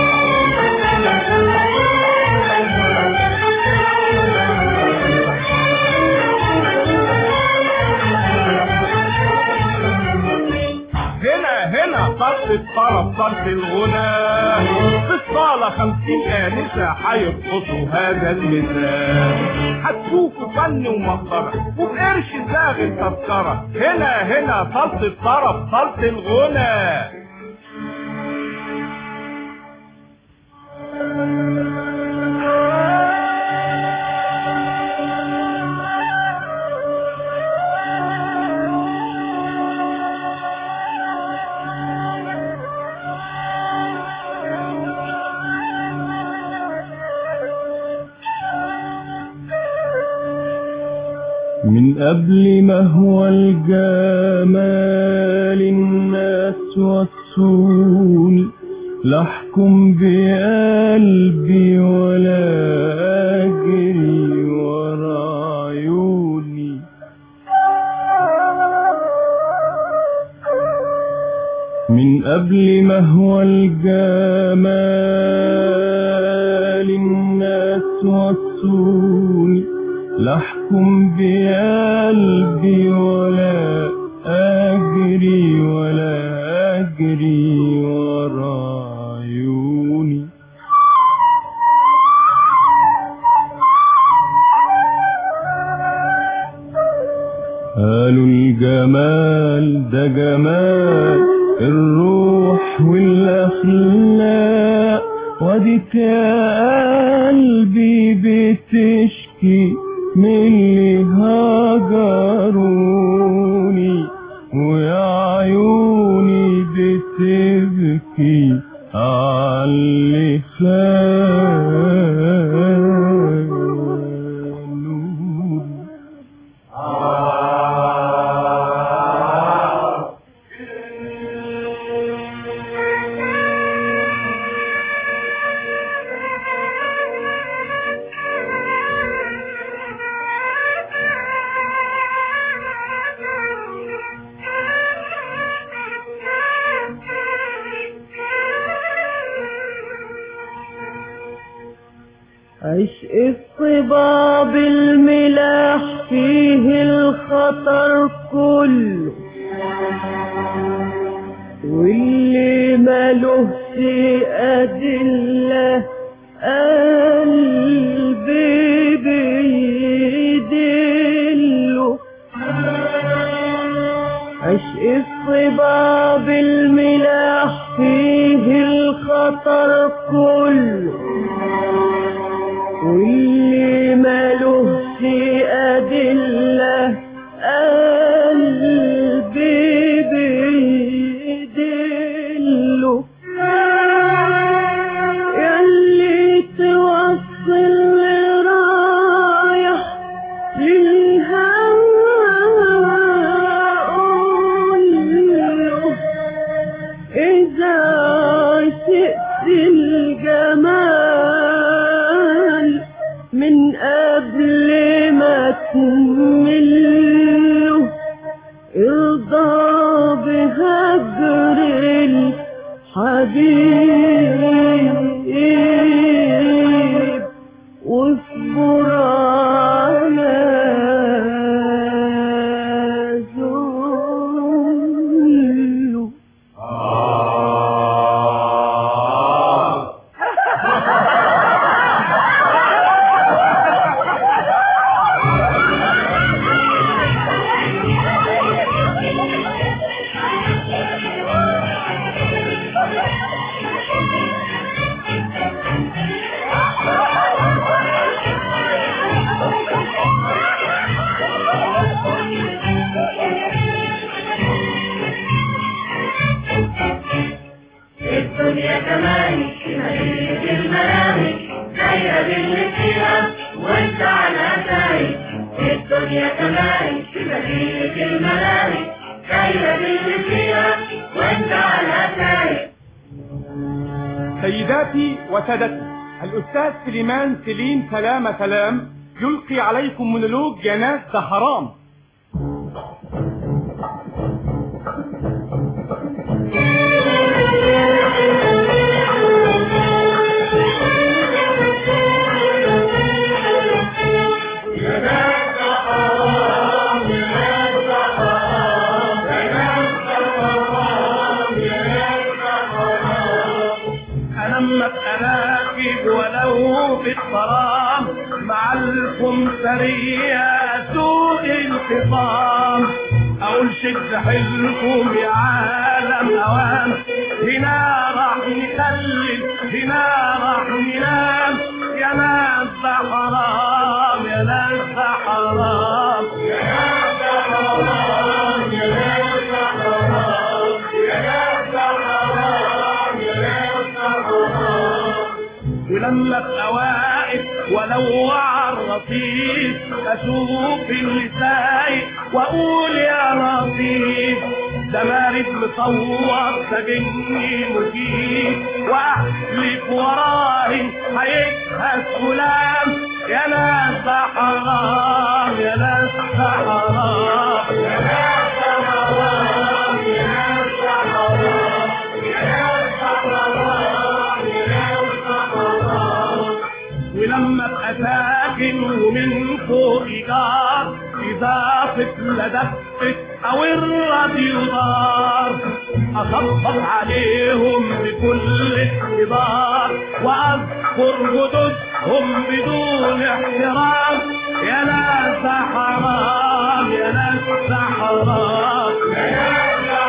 هنا هنا طرف الطرف طرف الغنى في الصالة خمسين آنسة هيرقصوا هذا المثال هتشوفوا فن ومسطرة وبقرش زاغ التذكرة هنا هنا طرف الطرف طرف الغنى من قبل ما هو الجمال الناس وصوني لا احكم بقلبي ولا اجري ورا عيوني من قبل ما هو الجمال الناس وصوني لا احكم بقلبي ولا اجري ولا اجري ورا عيوني قالوا الجمال ده جمال الروح والاخلاق وديك يا قلبي بتشكي من اللي هجروني ويا عيوني بتبكي عاللي خانوني عشق الصباب الملاح فيه الخطر كله واللي ملهش أدلة قلبي بيدله عشق الصباب الملاح فيه الخطر كله واللي ملهش أدلة قلبي بيدله ياللي توصل رايح للهوى قوله إذا شئت الجمال من قبل ما تمله ارضى بهجر الحبيب واصبر على ذله الدنيا كمان في مدينة الملاهي دايرة باللي فيها وانت على تايه الدنيا كمان في مدينة الملاهي دايرة باللي فيها وانت على تايه سيداتي وسادتي الأستاذ سليمان سليم سلام سلام يلقي عليكم مونولوج يا ناس ده حرام ألم أراكب ولو بالظلام مع الكمثرية سوء الخصام أقول شد حيلكم يا عالم أوام هنا راح نخلد هنا راح ننام يا ناس ده حرام يا ناس ده حرام يا ناس ده حرام يا ناس ده حرام يا ناس ده حرام يا ناس ده حرام ولما ابقى واقف ولو على الرصيف اشوف اللي سايق واقول يا لطيف ده مارد مصور ده جني مجيب واحلف وراهي هيجهز غلام يا ناس ده حرام يا ناس ده حرام يا ناس ده حرام يا ناس ده حرام يا ناس ده حرام يا ناس ده حرام ولما ابقى ساكن ومن فوق جار اذا طفل دفت او الراديو دار اخبط عليهم بكل اقتدار واذكر جدودهم بدون احترام يا ناس ده حرام يا ناس ده حرام يا ناس ده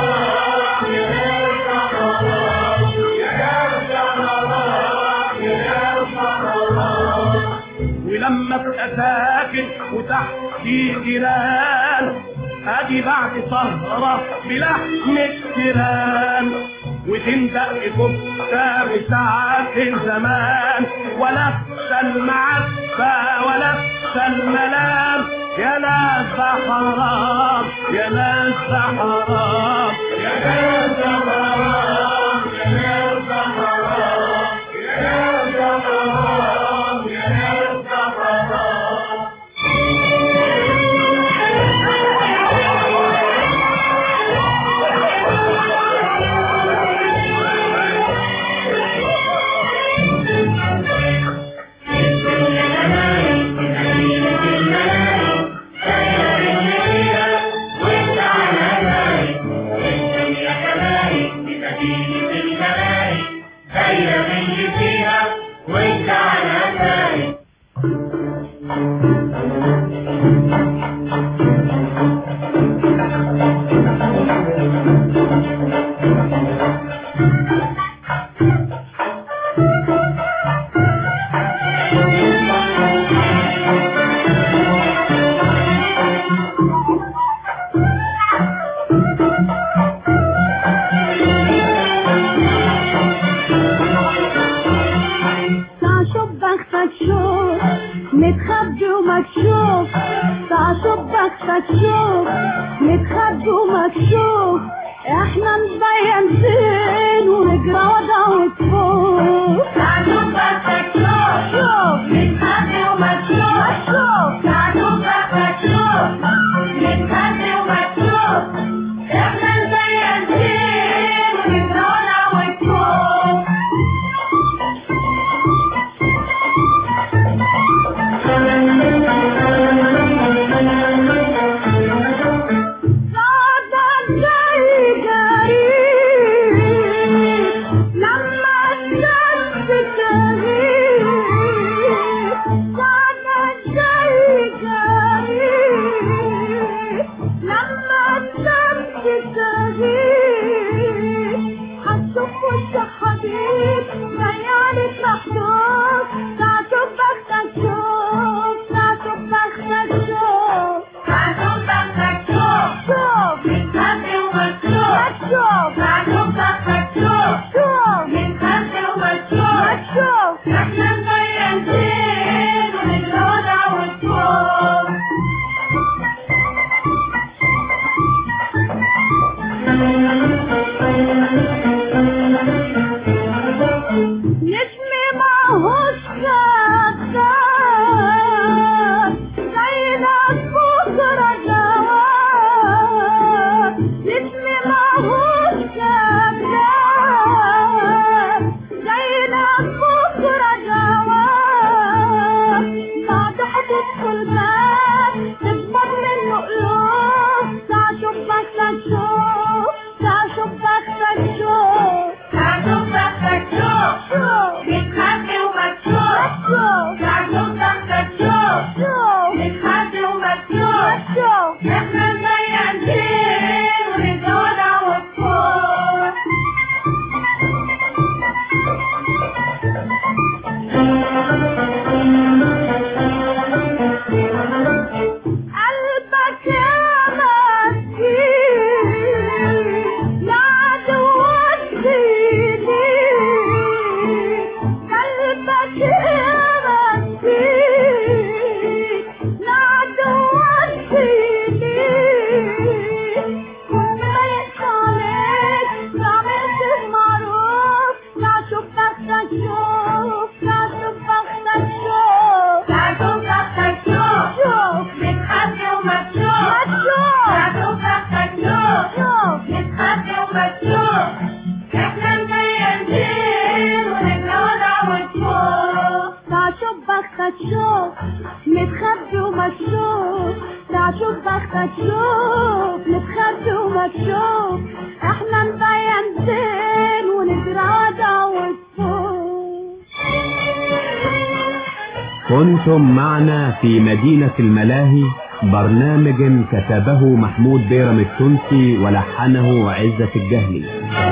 حرام يا ناس ده حرام يا ناس ده حرام يا ناس ده حرام ولما ابقى ساكن وتحتي جيران اجي بعد سهرة بلحم الجيران وتندق كفتة بساعة زمان ولا المعفة ولا الملام يا ناس ده حرام يا ناس ده حرام يا ناس ده حرام يا ناس ده حرام يا ناس ده حرام يا ناس ده حرام وانت على بالي تعال شوف بختك شوف متخبي ومكشوف تعال شوف بختك شوف متخبي ومكشوف احنا نبين زين ونجرى وضع وتفوق تعال شوف بختك شوف شوف متخبي ومكشوف شوف تعال شوف بختك شوف متخبي ومكشوف احنا نبين زين ونجرى وضع وتفوق صعدك زي جريد لما الشمس تغيب الباب تكبر منه قلوب تعال شوف بختك شوف تعال شوف بختك شوف تعال شوف بختك شوف شوف متخبي ومكشوف شوف تعال شوف بختك شوف شوف متخبي ومكشوف شوف احنا مبينين ونتولع وفوق قلبك يا مسكين لا عدوك فيني قلبك يا مسكين لا عدوك فيني ما يخالك ما عملت معروف لا شوف بختك شوف لا شوف بختك شوف لا شوف بختك شوف شوف متخبي ومكشوف مكشوف لا شوف بختك شوف شوف متخبي ومكشوف احنا مبينين ونتولع وتشوف لا شوف بختك شوف متخبي ومكشوف لا شوف بختك شوف متخبي ومكشوف احنا مبين زين ونتراضى وتفوت كنتم معنا في مدينة الملاهي برنامج كتبه محمود بيرم التونسي ولحنه عزة الجهلي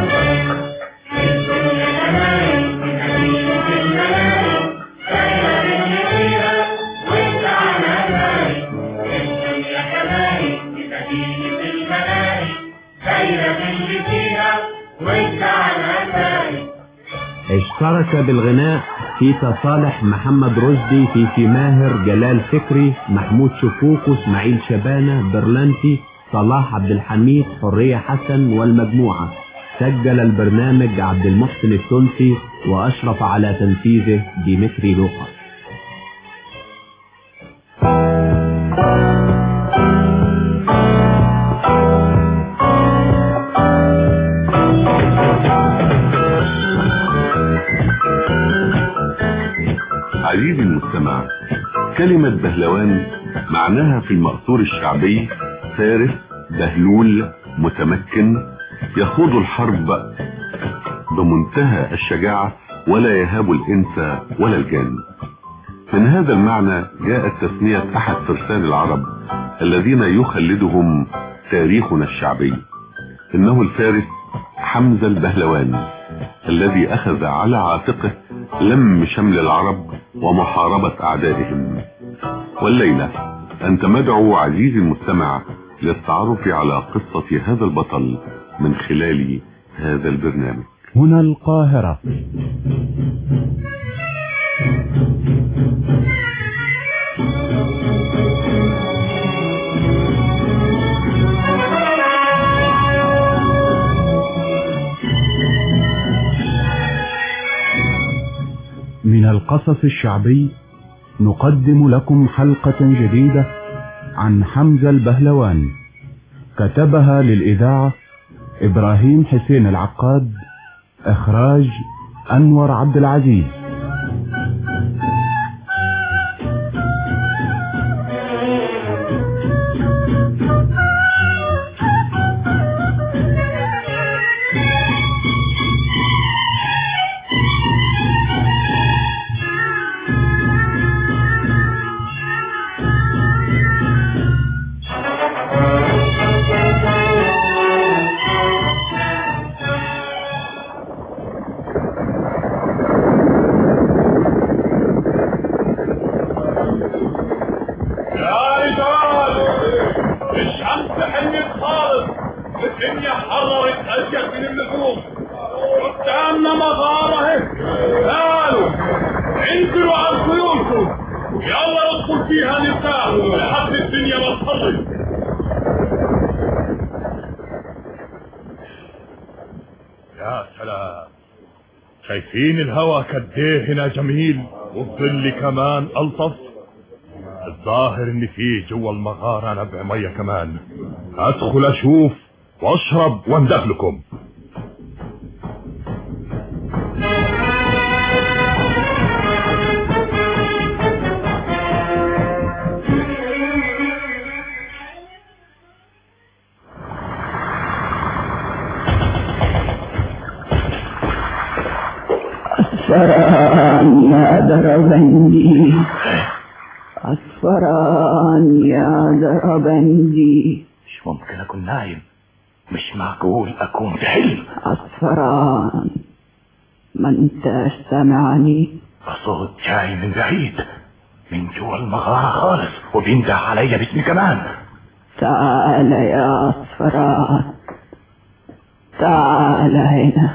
اشترك بالغناء تيتا صالح محمد رشدي فيفي ماهر جلال فكري محمود شكوك اسماعيل شبانة برلانتي صلاح عبد الحميد حرية حسن والمجموعة سجل البرنامج عبد المحسن التونسي وأشرف على تنفيذه ديمتري لوقا عزيزي المستمع كلمة بهلوان معناها في المأثور الشعبي فارس بهلول متمكن يخوض الحرب بمنتهى الشجاعة ولا يهاب الإنس ولا الجان من هذا المعنى جاءت تسمية أحد فرسان العرب الذين يخلدهم تاريخنا الشعبي إنه الفارس حمزة البهلوان الذي أخذ على عاتقه لم شمل العرب ومحاربة أعدائهم والليلة أنت مدعو عزيزي المستمع للتعرف على قصة هذا البطل من خلال هذا البرنامج هنا القاهرة من القصص الشعبي نقدم لكم حلقة جديدة عن حمزة البهلوان كتبها للإذاعة إبراهيم حسين العقاد إخراج أنور عبد العزيز يا رجال الشمس حميت خالص الدنيا حررت اشيك من اللزوم قدامنا مغارة اهي تعالوا انزلوا عن خيولكم يلا ندخل فيها نرتاح لحد الدنيا ما تخرج يا سلام شايفين الهوا كديه هنا جميل والظل كمان ألطف الظاهر ان فيه جوا المغارة نبع مية كمان ادخل اشوف واشرب واندف لكم دربندي أصفران يا دربندي مش ممكن اكون نايم مش معقول اكون في حلم أصفران ما انتش سامعني صوت جاي من بعيد من جوا المغارة خالص وبينده عليا باسمي كمان تعال يا أصفران تعال هنا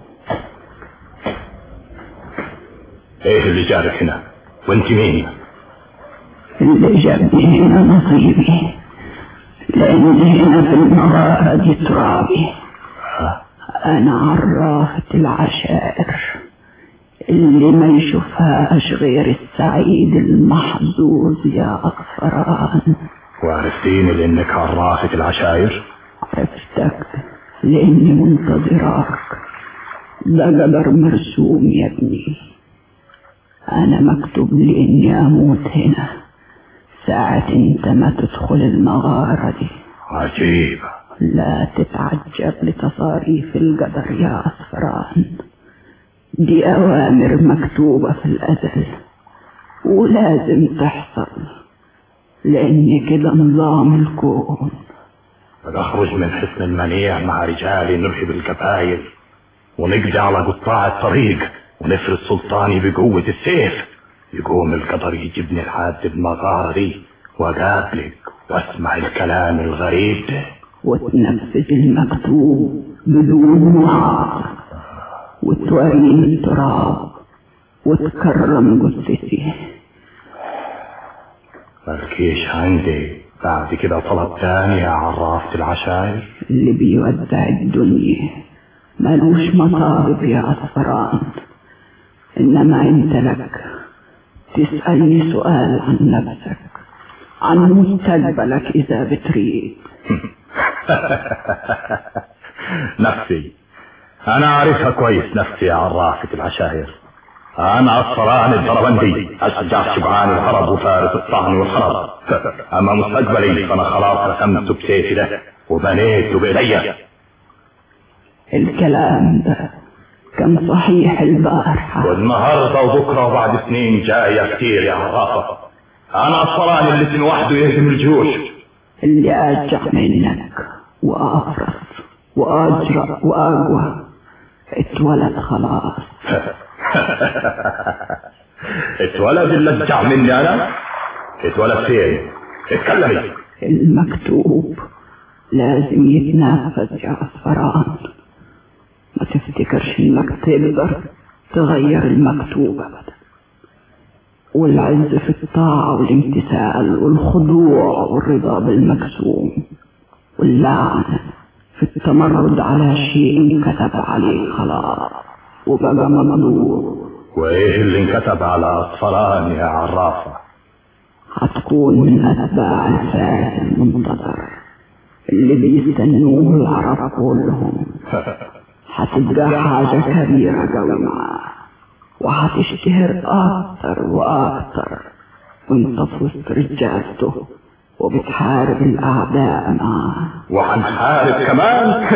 ايه اللي جابك هنا وانت مين اللي جابني هنا نصيبي لأن هنا في المغارة دي ترابي أنا عرافة العشائر اللي ما يشوفهاش غير السعيد المحظوظ يا أغفران وعرفتيني لانك عرافة العشاير عرفتك لأني منتظراك ده قدر مرسوم يا ابني أنا مكتوب لي إني أموت هنا ساعة انت ما تدخل المغارة دي عجيب لا تتعجب لتصاريف القدر يا أصفران دي أوامر مكتوبة في الأزل ولازم تحصل لأن كده نظام الكون نخرج من حصن المنيع مع رجال نرهب القبائل ونقضي على قطاع الطريق ونفرض سلطاني بقوة السيف يقوم القدر يجيبني لحد المغارة دي وأقابلك واسمع الكلام الغريب ده وتنفذ المكتوب بدون معارضة وتوريني التراب وتكرم جثتي مالكيش عندي بعد كده طلب تاني يا عرافة العشاير اللي بيودع الدنيا ملوش مطالب يا أصفران إنما أنت لك تسألني سؤال عن نفسك عن مستقبلك إذا بتريد نفسي أنا أعرفها كويس نفسي يا عرافة العشاير أنا أصفران الدربندي أشجع شبعان الهرب وفارس الطعن والخرب أما مستقبلي فأنا خلاص رسمته بسيفي ده وبنيته بإيديا الكلام ده كان صحيح البارحة والنهارده وبكره وبعد سنين جايه كتير يا عرافه انا الصران اللي سن وحده يهزم الجيوش اللي أرجع منك وأفرس وأجرأ وأقوى اتولد خلاص اتولد اللي ارجع مني انا اتولد فين اتكلمي المكتوب لازم يتنافذ يا أصفران ما تفتكرش انك تقدر تغير المكتوب ابدا والعز في الطاعة والامتثال والخضوع والرضا بالمكسوم واللعنة في التمرد على شيء كتب عليه خلاص وبقى ممنوع وايه اللي انكتب على اصفران يا عرافه هتكون من أتباع الفارس المنتظر اللي بيستنوه العرب كلهم هتبقى حاجة كبيرة قوي معاه وهتشتهر أكتر وأكتر وانت في وسط رجالته وبتحارب الأعداء معاه وهنحارب كمان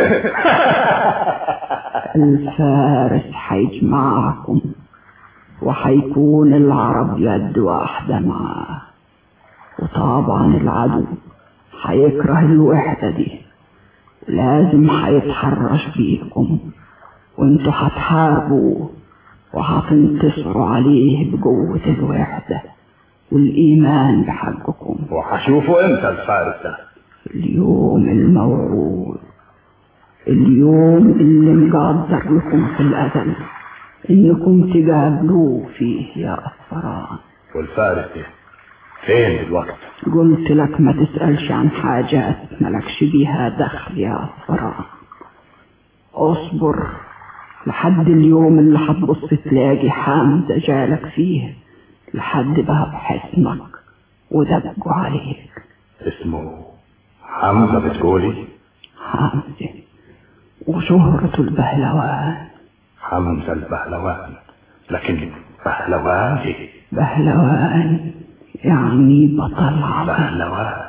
الفارس هيجمعكم وهيكون العرب يد واحدة معاه وطبعا العدو هيكره الوحدة دي لازم هيتحرش بيكم وانتوا هتحاربوا وهتنتصروا عليه بقوة الوحدة والإيمان بحقكم وهشوفوا امتى الفارس ده اليوم الموعود اليوم اللي مقدر لكم في الأزل إنكم تقابلوه فيه يا أصفران والفارس ده فين الوقت قلت لك ما تسألش عن حاجات ملكش بيها دخل يا أصفران اصبر لحد اليوم اللي هتبص تلاقي حمزة جالك فيه لحد باب حصنك ودبقوا عليك اسمه حمزة بتقولي حمزة وشهرة البهلوان حمزة البهلوان لكن بهلوان ايه بهلوان يعني بطل عظيم بهلوان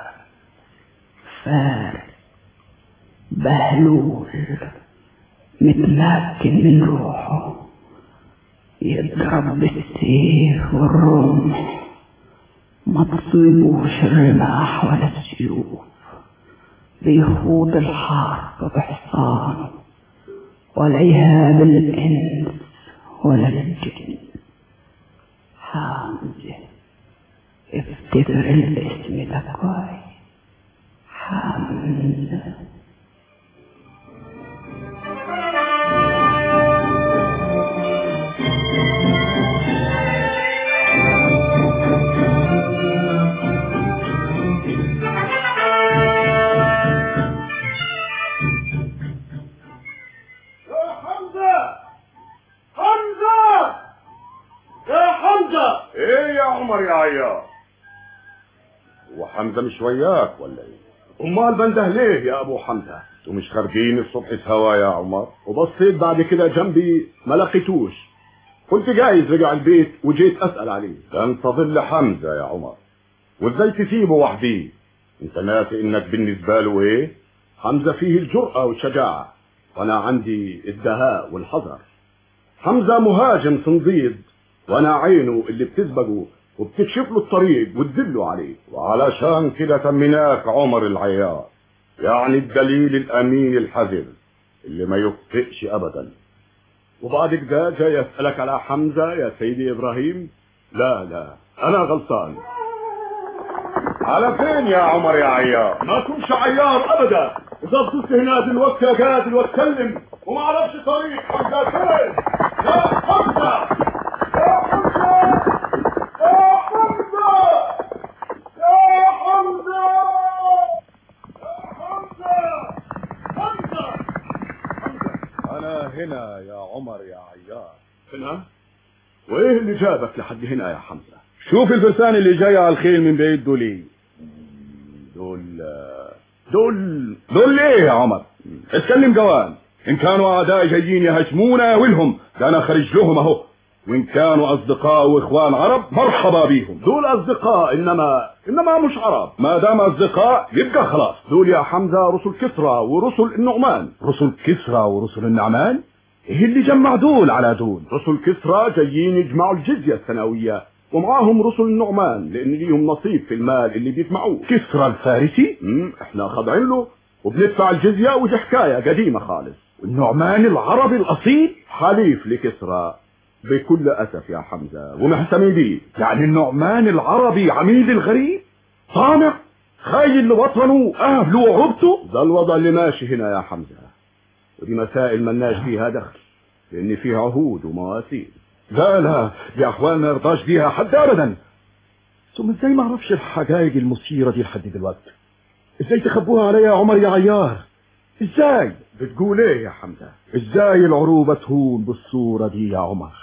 فارس بهلول متمكن من روحه يضرب بالسيف والرمح ما تصيبوش الرماح ولا السيوف بيخوض الحرب بحصانه ولا يهاب الإنس ولا الجن حمزة افتكر الاسم ده كويس حمزة يا حمزة حمزة يا حمزة ايه يا عمر يا عيار هو حمزة مش وياك ولا ايه امال بنده ليه يا ابو حمزة انتوا مش خارجين الصبح سوا يا عمر وبصيت بعد كده جنبي ما لقيتوش قلت جايز رجع البيت وجيت اسال عليه ده انت ظل حمزة يا عمر وازاي تسيبه وحديه انت ناسي انك بالنسبة له ايه حمزة فيه الجرأة والشجاعة وانا عندي الدهاء والحذر حمزة مهاجم صنديد وانا عينه اللي بتسبقه وبتكشف له الطريق وتدله عليه وعلشان كده سميناك عمر العيار يعني الدليل الامين الحذر اللي ما يخطئش ابدا وبعد كده جاي اسالك على حمزة يا سيدي ابراهيم لا لا انا غلطان على فين يا عمر يا عيار ما كنش عيار ابدا اذا فضلت هنا دلوقتي اجادل واتكلم وما اعرفش طريق حمزة فين يا حمزة يا حمزة يا حمزة يا حمزة يا حمزة حمزة انا هنا يا عمر يا عيار هنا وايه اللي جابك لحد هنا يا حمزة شوف الفرسان اللي جاي على الخيل من بعيد دول ايه دول دول دول ايه يا عمر اتكلم جوان ان كانوا اعداء جايين يهاجمونا ولهم ده انا خارج لهم اهو وان كانوا اصدقاء واخوان عرب مرحبا بيهم دول اصدقاء انما انما مش عرب ما دام اصدقاء يبقى خلاص دول يا حمزة رسل كسرى ورسل النعمان رسل كسرى ورسل النعمان ايه اللي جمع دول على دول رسل كسرى جايين يجمعوا الجزية السنوية ومعاهم رسل النعمان لان ليهم نصيب في المال اللي بيجمعوه كسرى الفارسي امم احنا خاضعين له وبندفع الجزية ودي حكاية قديمة خالص النعمان العربي الاصيل حليف لكسرى بكل اسف يا حمزة ومهتمي بيه يعني النعمان العربي عميل الغريب طامع خاين لوطنه اهله وعربته ده الوضع اللي ماشي هنا يا حمزة ودي مسائل ملناش فيها دخل لان فيها عهود ومواثيق لا لا دي احوال ما يرضاش بيها حد ابدا ثم ازاي ما اعرفش الحقائق المثيرة دي لحد دلوقتي ازاي تخبوها عليا يا عمر يا عيار ازاي بتقول ايه يا حمزة ازاي العروبة تهون بالصورة دي يا عمر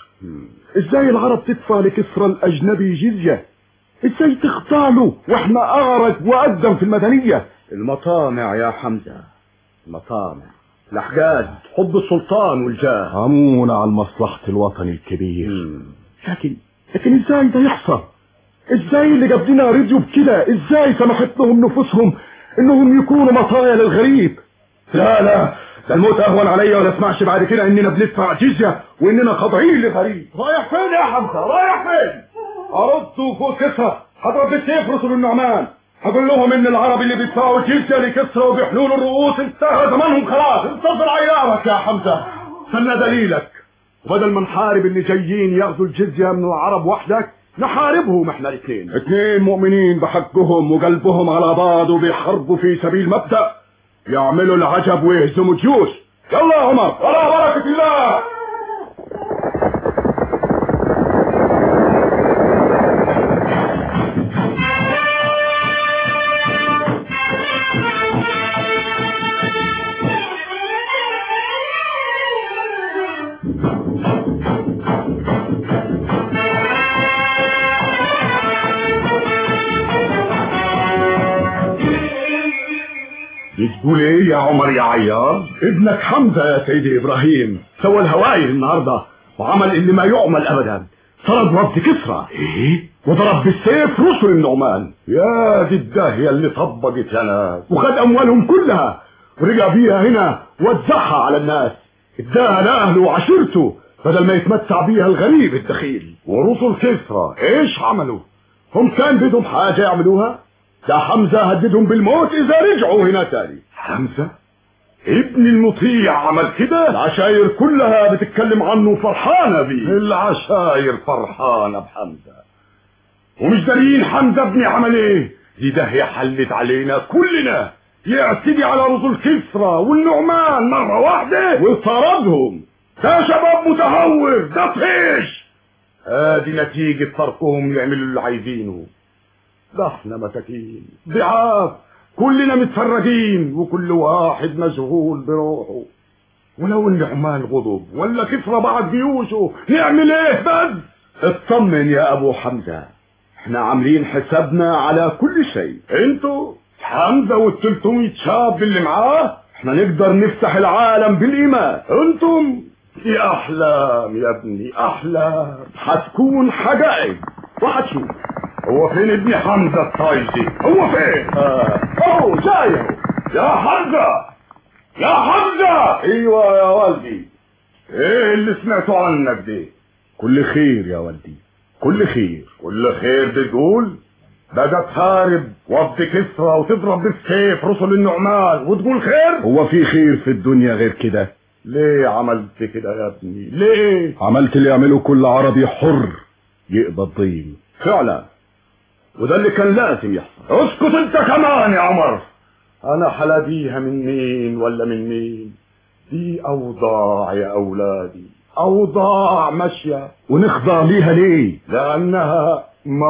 ازاي العرب تدفع لكسرى الاجنبي جزية ازاي تخضع له واحنا اغرق واقدم في المدنية المطامع يا حمزة المطامع الاحجاج حب السلطان والجاه همون على مصلحة الوطن الكبير لكن لكن ازاي ده يحصل ازاي اللي جاب لنا رضيوا بكده ازاي سمحت لهم نفوسهم انهم يكونوا مطايا للغريب لا لا ده الموت اهون عليا ولا اسمعش بعد كده اننا بندفع جزية واننا خاضعين لغريب رايح فين يا حمزة رايح فين ارد فوق كسرى هضرب بالسيف رسل النعمان هقول لهم ان العرب اللي بيدفعوا جزية لكسرى وبيحلوا له الرؤوس انتهى زمانهم خلاص انتظر عيارك يا حمزة استنى دليلك وبدل ما نحارب اللي جايين ياخذوا الجزية من العرب وحدك نحاربهم احنا الاثنين اتنين مؤمنين بحقهم وقلبهم على بعض وبيحاربوا في سبيل مبدأ يعملوا العجب ويهزموا جيوش يلا يا عمر على بركة الله بتقول ايه يا عمر يا عيار ابنك حمزة يا سيدي ابراهيم سوى الهوايل النهاردة وعمل اللي ما يعمل ابدا طرد وفد كسرى ايه وضرب بالسيف رسل النعمان يا دي الداهية اللي طبقت يا ناس وخد اموالهم كلها ورجع بيها هنا وزعها على الناس اداها لاهله وعشيرته بدل ما يتمتع بيها الغريب الدخيل ورسل كسرى ايش عملوا هم كان بدهم حاجة يعملوها ده حمزة هددهم بالموت اذا رجعوا هنا تاني حمزة ابن المطيع عمل كده العشاير كلها بتتكلم عنه فرحانة بيه العشاير فرحانة بحمزة ومش دارين حمزة ابني عمل ايه دي دهية حلت علينا كلنا يعتدي على رسل كسرى والنعمان مرة واحدة وطردهم ده شباب متهور ده طيش ادي نتيجة تركهم يعملوا اللي عايزينه ده احنا مساكين ضعاف كلنا متفرجين وكل واحد مشغول بروحه ولو النعمان غضب ولا كسرى بعد جيوشه نعمل ايه بس اطمن يا ابو حمزة احنا عاملين حسابنا على كل شيء انتوا حمزة والتلتمية شاب اللي معاه احنا نقدر نفتح العالم بالايمان انتم دي احلام يا ابني احلام هتكون حقائق وهتشوف هو فين ابن حمزة الطايشي هو فين اه اهو جاي اهو. يا حمزة يا حمزة ايوه يا والدي ايه اللي سمعته عنك دي كل خير يا والدي كل خير كل خير بتقول بقى تحارب وفد كسرى وتضرب بالسيف رسل النعمان وتقول خير هو في خير في الدنيا غير كده ليه عملت كده يا ابني ليه عملت اللي يعمله كل عربي حر يقبض ضيم فعلا وده اللي كان لازم يحصل اسكت انت كمان يا عمر انا حلاديها من مين ولا من مين دي اوضاع يا اولادي اوضاع ماشيه ونخضع ليها ليه لانها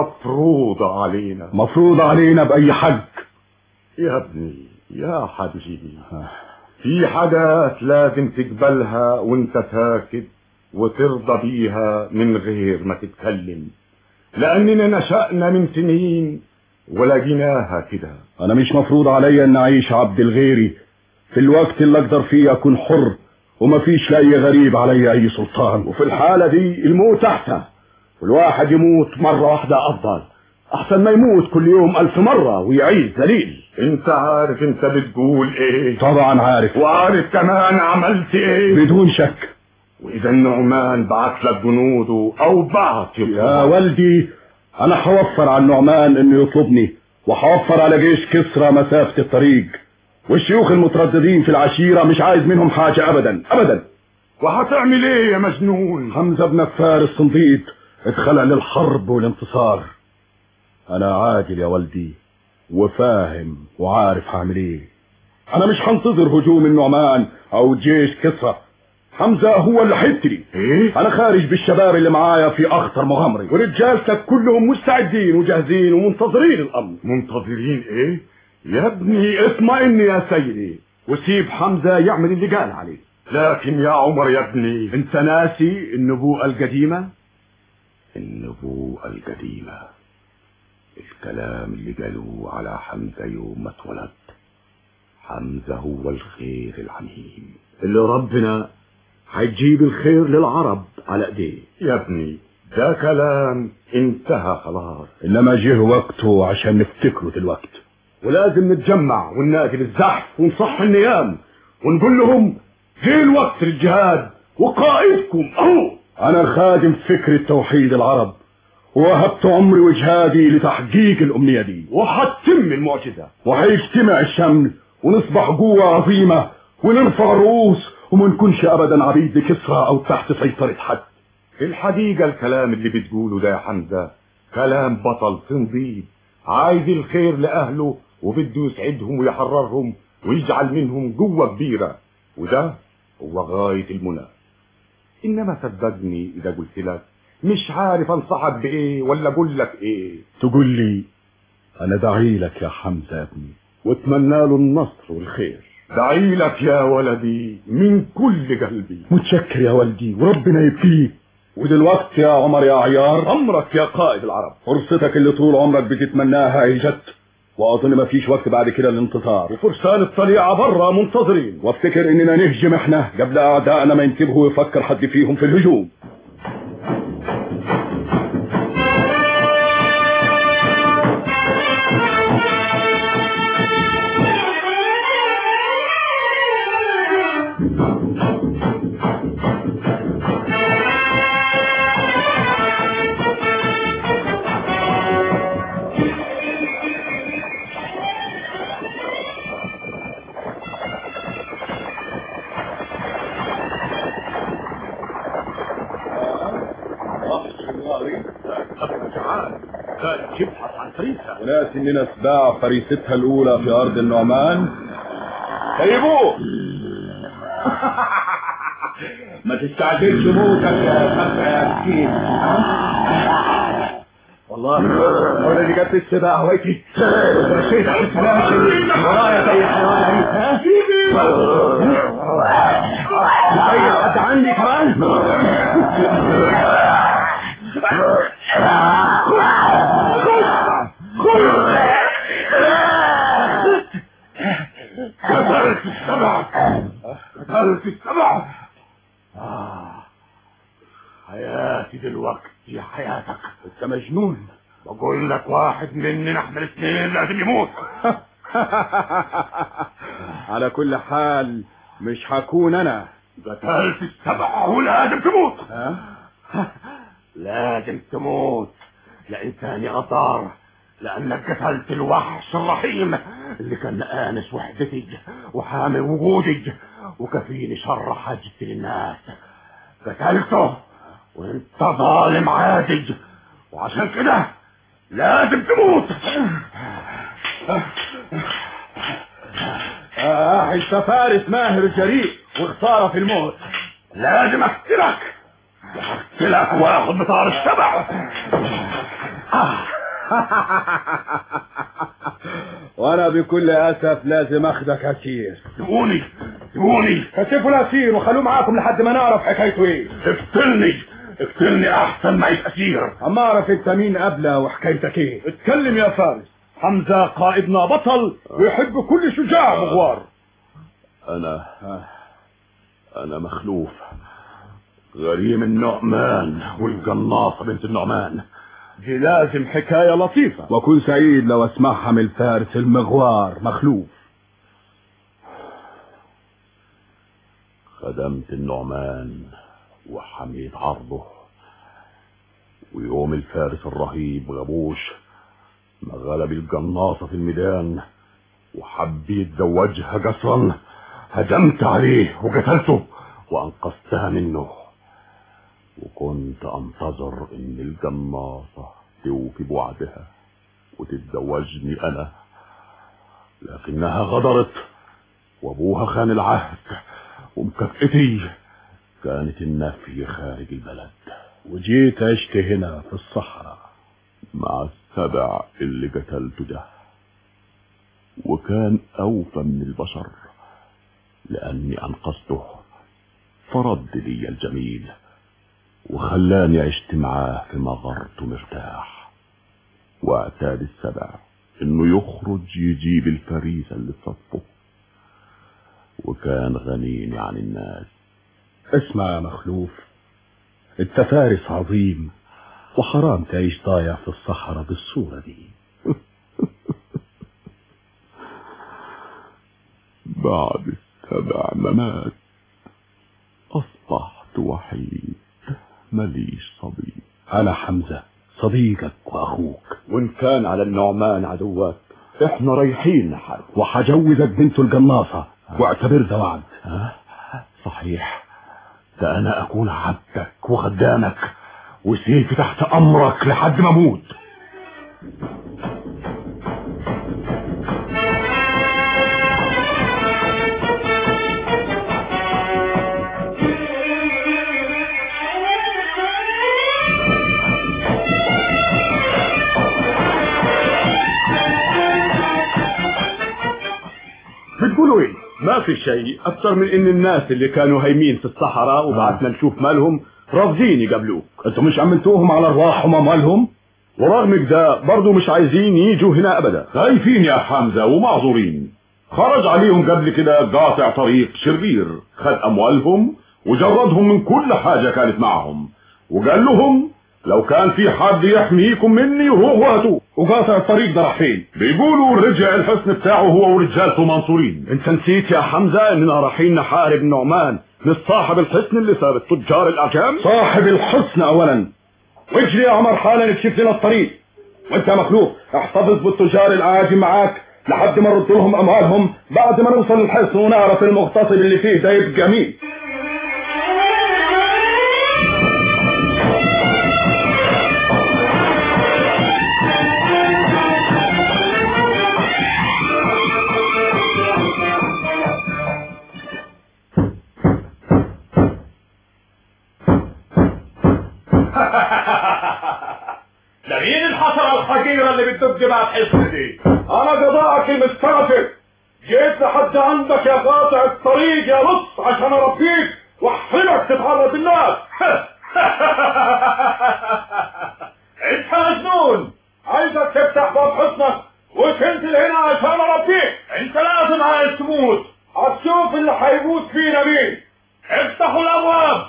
مفروضه علينا مفروضه علينا باي حق يا ابني يا حبيبي في حاجات لازم تقبلها وانت ساكت وترضى بيها من غير ما تتكلم لاننا نشأنا من سنين ولقيناها كده انا مش مفروض عليا ان اعيش عبد الغيري في الوقت اللي اقدر فيه اكون حر ومفيش لاي غريب عليا اي سلطان وفي الحالة دي الموت احسن والواحد يموت مرة واحدة افضل احسن ما يموت كل يوم الف مرة ويعيش ذليل انت عارف انت بتقول ايه طبعا عارف وعارف كمان عملت ايه بدون شك واذا النعمان بعت لك جنوده او بعت يا والدي انا هوفر على النعمان انه يطلبني وهوفر على جيش كسرى مسافة الطريق والشيوخ المترددين في العشيرة مش عايز منهم حاجة ابدا ابدا وهتعمل ايه يا مجنون حمزة بن فار الصنديد اتخلق للحرب والانتصار انا عاجل يا والدي وفاهم وعارف هعمل ايه انا مش هنتظر هجوم النعمان او جيش كسرى حمزة هو اللي هيبتدي ايه انا خارج بالشباب اللي معايا في اخطر مغامرة ورجالتك كلهم مستعدين وجاهزين ومنتظرين الامر منتظرين ايه يا ابني اطمئن يا سيدي وسيب حمزة يعمل اللي قال عليه لكن يا عمر يا ابني انت ناسي النبوءة القديمة النبوءة القديمة الكلام اللي قالوه على حمزة يوم ما اتولد حمزة هو الخير العميم اللي ربنا هيجيب الخير للعرب على ايديه يا ابني ده كلام انتهى خلاص انما جه وقته عشان نفتكره دلوقتي ولازم نتجمع وننادي الزحف ونصح النيام ونقول لهم جه الوقت للجهاد وقائدكم اهو انا خادم فكرة توحيد العرب ووهبت عمري وجهادي لتحقيق الامنية دي وهتتم المعجزة وهيجتمع الشمل ونصبح قوة عظيمة ونرفع الرؤوس وما نكونش ابدا عبيد لكسرى او تحت سيطرة حد في الحقيقة الكلام اللي بتقوله ده يا حمزة كلام بطل صنديد عايز الخير لأهله وبده يسعدهم ويحررهم ويجعل منهم قوة كبيرة وده هو غاية المنى إنما صدقني إذا قلت لك مش عارف أنصحك بإيه ولا أقول لك إيه تقول لي أنا داعي لك يا حمزة يا ابني واتمنى له النصر والخير داعي لك يا ولدي من كل قلبي متشكر يا والدي وربنا يبقيك ودلوقتي يا عمر يا عيار امرك يا قائد العرب فرصتك اللي طول عمرك بتتمناها هي جت واظن ما فيش وقت بعد كده للانتصار وفرسان الطليعة برا منتظرين وافتكر اننا نهجم احنا قبل اعدائنا ما ينتبهوا ويفكر حد فيهم في الهجوم عن فريسة وناس اننا سباع فريستها الاولى في ارض النعمان سيبوه ما تستعجلش موتك يا خمسة يا مسكين والله ولا دي جت السباع هوايتي مشيت على السلاح ورايا زي الحيوان ها طيب حد عندي كمان قتلت السبع قتلت السبع آه. حياتي دلوقتي حياتك انت مجنون بقول لك واحد مننا احنا الاثنين لازم يموت على كل حال مش هكون انا قتلت السبع ولازم تموت ها لازم تموت يا انسان غدار لانك قتلت الوحش الرحيم اللي كان انس وحدتي وحامي وجودي وكفيني شر حاجتي للناس قتلته وانت ظالم عادي وعشان كده لازم تموت آه انت فارس ماهر جريء وخسارة في الموت لازم اقتلك اقتلك واخد بطار السبع وانا بكل اسف لازم اخدك اسير سيبوني سيبوني كتفوا الاسير وخلوه معاكم لحد ما نعرف حكايته ايه اقتلني اقتلني احسن ما يبقى اسير اما اعرف انت مين قبله وحكايتك ايه اتكلم يا فارس حمزة قائدنا بطل ويحب كل شجاع مغوار انا انا مخلوف غريم النعمان والقناصة بنت النعمان دي لازم حكاية لطيفة وكن سعيد لو اسمعها من الفارس المغوار مخلوف خدمت النعمان وحميت عرضه ويوم الفارس الرهيب غبوش ما غلب القناصة في الميدان وحب يتزوجها قصرا هجمت عليه وقتلته وانقذتها منه وكنت انتظر ان القناصة توفي بوعدها وتتزوجني انا لكنها غدرت وابوها خان العهد ومكافئتي كانت النفي خارج البلد وجيت عشت هنا في الصحراء مع السبع اللي قتلته ده وكان أوفى من البشر لأني أنقذته فرد لي الجميل وخلاني عشت معاه في مغرته مرتاح واعتاد السبع انه يخرج يجيب الفريسة اللي في صفه وكان غنيني عن الناس اسمع يا مخلوف انت فارس عظيم وحرام تعيش ضايع في الصحراء بالصورة دي بعد السبع ممات أصبحت وحيد ماليش صديق أنا حمزة صديقك وأخوك وإن كان على النعمان عدوك إحنا رايحين نحارب وحجوزك بنته القناصة واعتبر ده وعد صحيح ده أنا أكون عبدك وخدامك وسيفي تحت أمرك لحد ما أموت بتقولوا ايه ما في شيء اكتر من ان الناس اللي كانوا هايمين في الصحراء وبعتنا نشوف مالهم رافضين يقابلوك انتوا مش عملتوهم على ارواحهم اموالهم ورغم كده برضو مش عايزين يجوا هنا ابدا خايفين يا حمزة ومعذورين خرج عليهم قبل كده قاطع طريق شرير خد اموالهم وجردهم من كل حاجة كانت معهم وقال لهم لو كان في حد يحميكم مني روحوا هاتوه وقاطع الطريق ده راح فين بيقولوا رجع الحصن بتاعه هو ورجالته منصورين انت نسيت يا حمزة اننا رايحين نحارب نعمان مش صاحب الحصن اللي ساب التجار الاعجام صاحب الحصن اولا واجري يا عمر حالا اكشف لنا الطريق وانت يا مخلوق احتفظ بالتجار الاعاجم معاك لحد ما نرد لهم اموالهم بعد ما نوصل للحصن ونعرف المغتصب اللي فيه ده يبقى مين تبقى بعد حصة دي انا قضاءك المستعجل جيت لحد عندك يا قاطع الطريق يا لص عشان اربيك واحرمك تتعرض الناس انت مجنون عايزك تفتح باب حصنك وتنزل هنا عشان اربيك انت لازم عايز تموت هتشوف اللي هيموت فينا مين افتحوا الابواب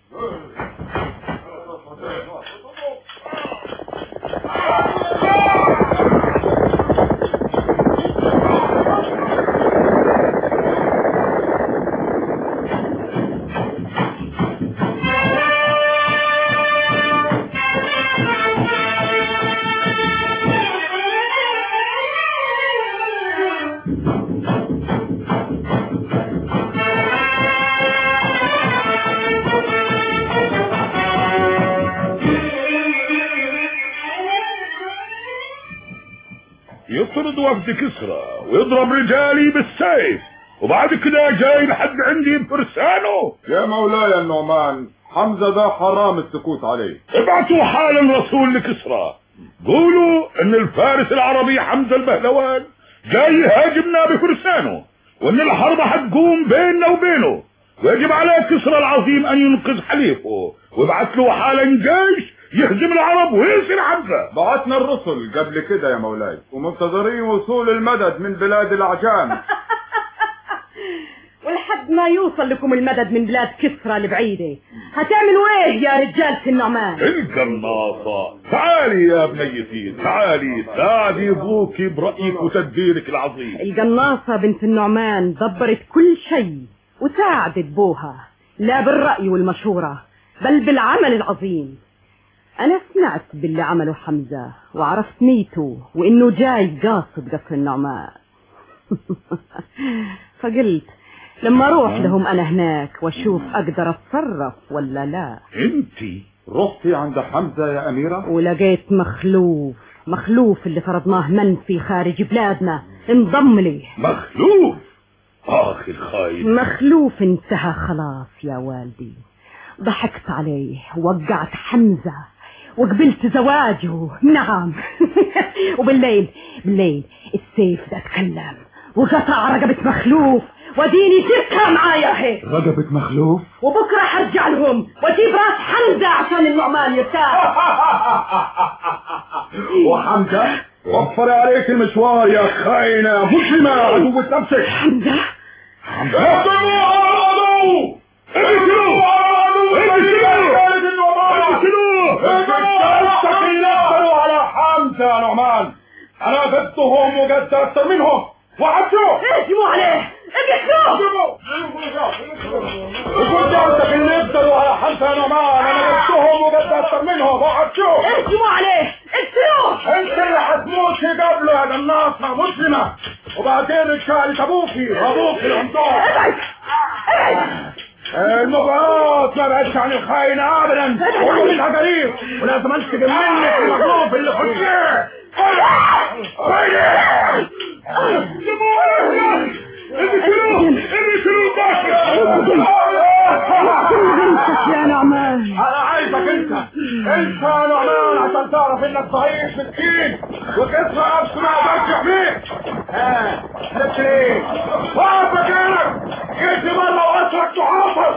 يطرد وفد كسرى ويضرب رجالي بالسيف وبعد كده جاي لحد عندي بفرسانه يا مولاي النعمان حمزة ده حرام السكوت عليه ابعتوا حالا رسول لكسرى قولوا ان الفارس العربي حمزة البهلوان جاي يهاجمنا بفرسانه وان الحرب حتقوم بيننا وبينه ويجب على كسرى العظيم ان ينقذ حليفه وابعت له حالا جيش يهزم العرب ويسر حمزة بعتنا الرسل قبل كده يا مولاي ومنتظرين وصول المدد من بلاد الأعجام ولحد ما يوصل لكم المدد من بلاد كسرى البعيدة هتعملوا ايه يا رجالة النعمان القناصة تعالي يا بنيتي تعالي ساعدي ابوك برأيك وتدبيرك العظيم القناصة بنت النعمان دبرت كل شيء وساعدت بوها لا بالرأي والمشورة بل بالعمل العظيم أنا سمعت باللي عمله حمزة وعرفت نيته وإنه جاي قاصد قصر النعمان فقلت لما أروح لهم أنا هناك وأشوف أقدر أتصرف ولا لا انتي رحتي عند حمزة يا أميرة ولقيت مخلوف مخلوف اللي فرضناه منفي خارج بلادنا انضم لي مخلوف اخي الخايب مخلوف انتهى خلاص يا والدي ضحكت عليه وقعت حمزة وقبلت زواجه نعم وبالليل بالليل السيف ده اتكلم وقطع رقبة مخلوف وديني شركها معايا هيك رقبة مخلوف وبكرة حرجع لهم واجيب راس حمزة عشان النعمان يرتاح وحمزة وفر عليك المشوار يا خاينة مسلمة عدوة نفسك حمزة حمزة اقتلوا على العدو اقتلوا اقتلوا على حمزة يا نعمان انا قدتهم وقد اكثر منهم وعدتوا اهجموا عليه اقتلوه وكنت انت اللي يقدروا على حمزة يا نعمان انا قدتهم وقد اكثر منهم وعدتوا اهجموا عليه اقتلوه انت اللي هتموتي قبله يا قناصة مسلمة وبعدين رجالة ابوكي ابوكي العنطار ابعد ابعد المباراه ما بعدش عن الخاينة ابدا كله منها قريب ولازم انتقم منك المغلوب اللي خديه يا نعمان انا عايزك انت انت يا نعمان عشان تعرف انك ضعيف مسكين وكسر نفسه ما يقدرش يحميك ها لبس ايه واقف مكانك جيت مره واسرك تحافظ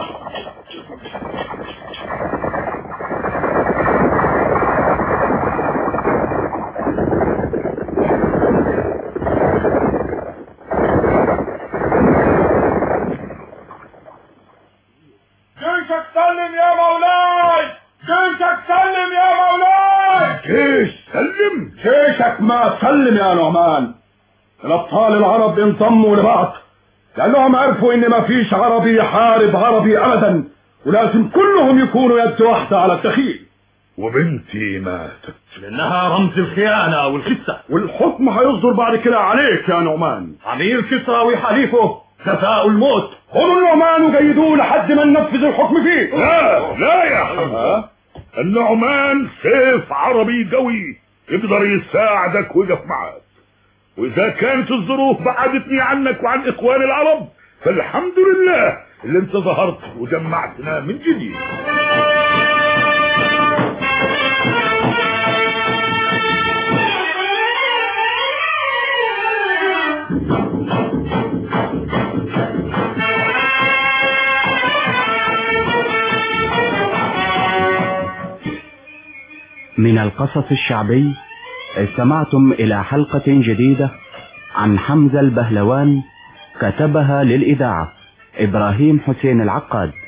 جيشك سلم يا مولاي جيشك سلم يا مولاي جيش سلم جيشك ما سلم يا نعمان الابطال العرب انضموا لبعض لانهم عرفوا ان ما فيش عربي يحارب عربي ابدا ولازم كلهم يكونوا يد واحدة على الدخيل وبنتي ماتت لانها رمز الخيانة والخسة والحكم هيصدر بعد كده عليك يا نعمان عمير كسرى وحليفه كفاء الموت خذوا النعمان وجيدوه لحد ما ننفذ الحكم فيه لا لا يا حمزة النعمان سيف عربي قوي يقدر يساعدك ويقف معك واذا كانت الظروف بعدتني عنك وعن اخوان العرب فالحمد لله اللي انت ظهرت وجمعتنا من جديد من القصص الشعبي استمعتم إلى حلقة جديدة عن حمزة البهلوان كتبها للإذاعة إبراهيم حسين العقاد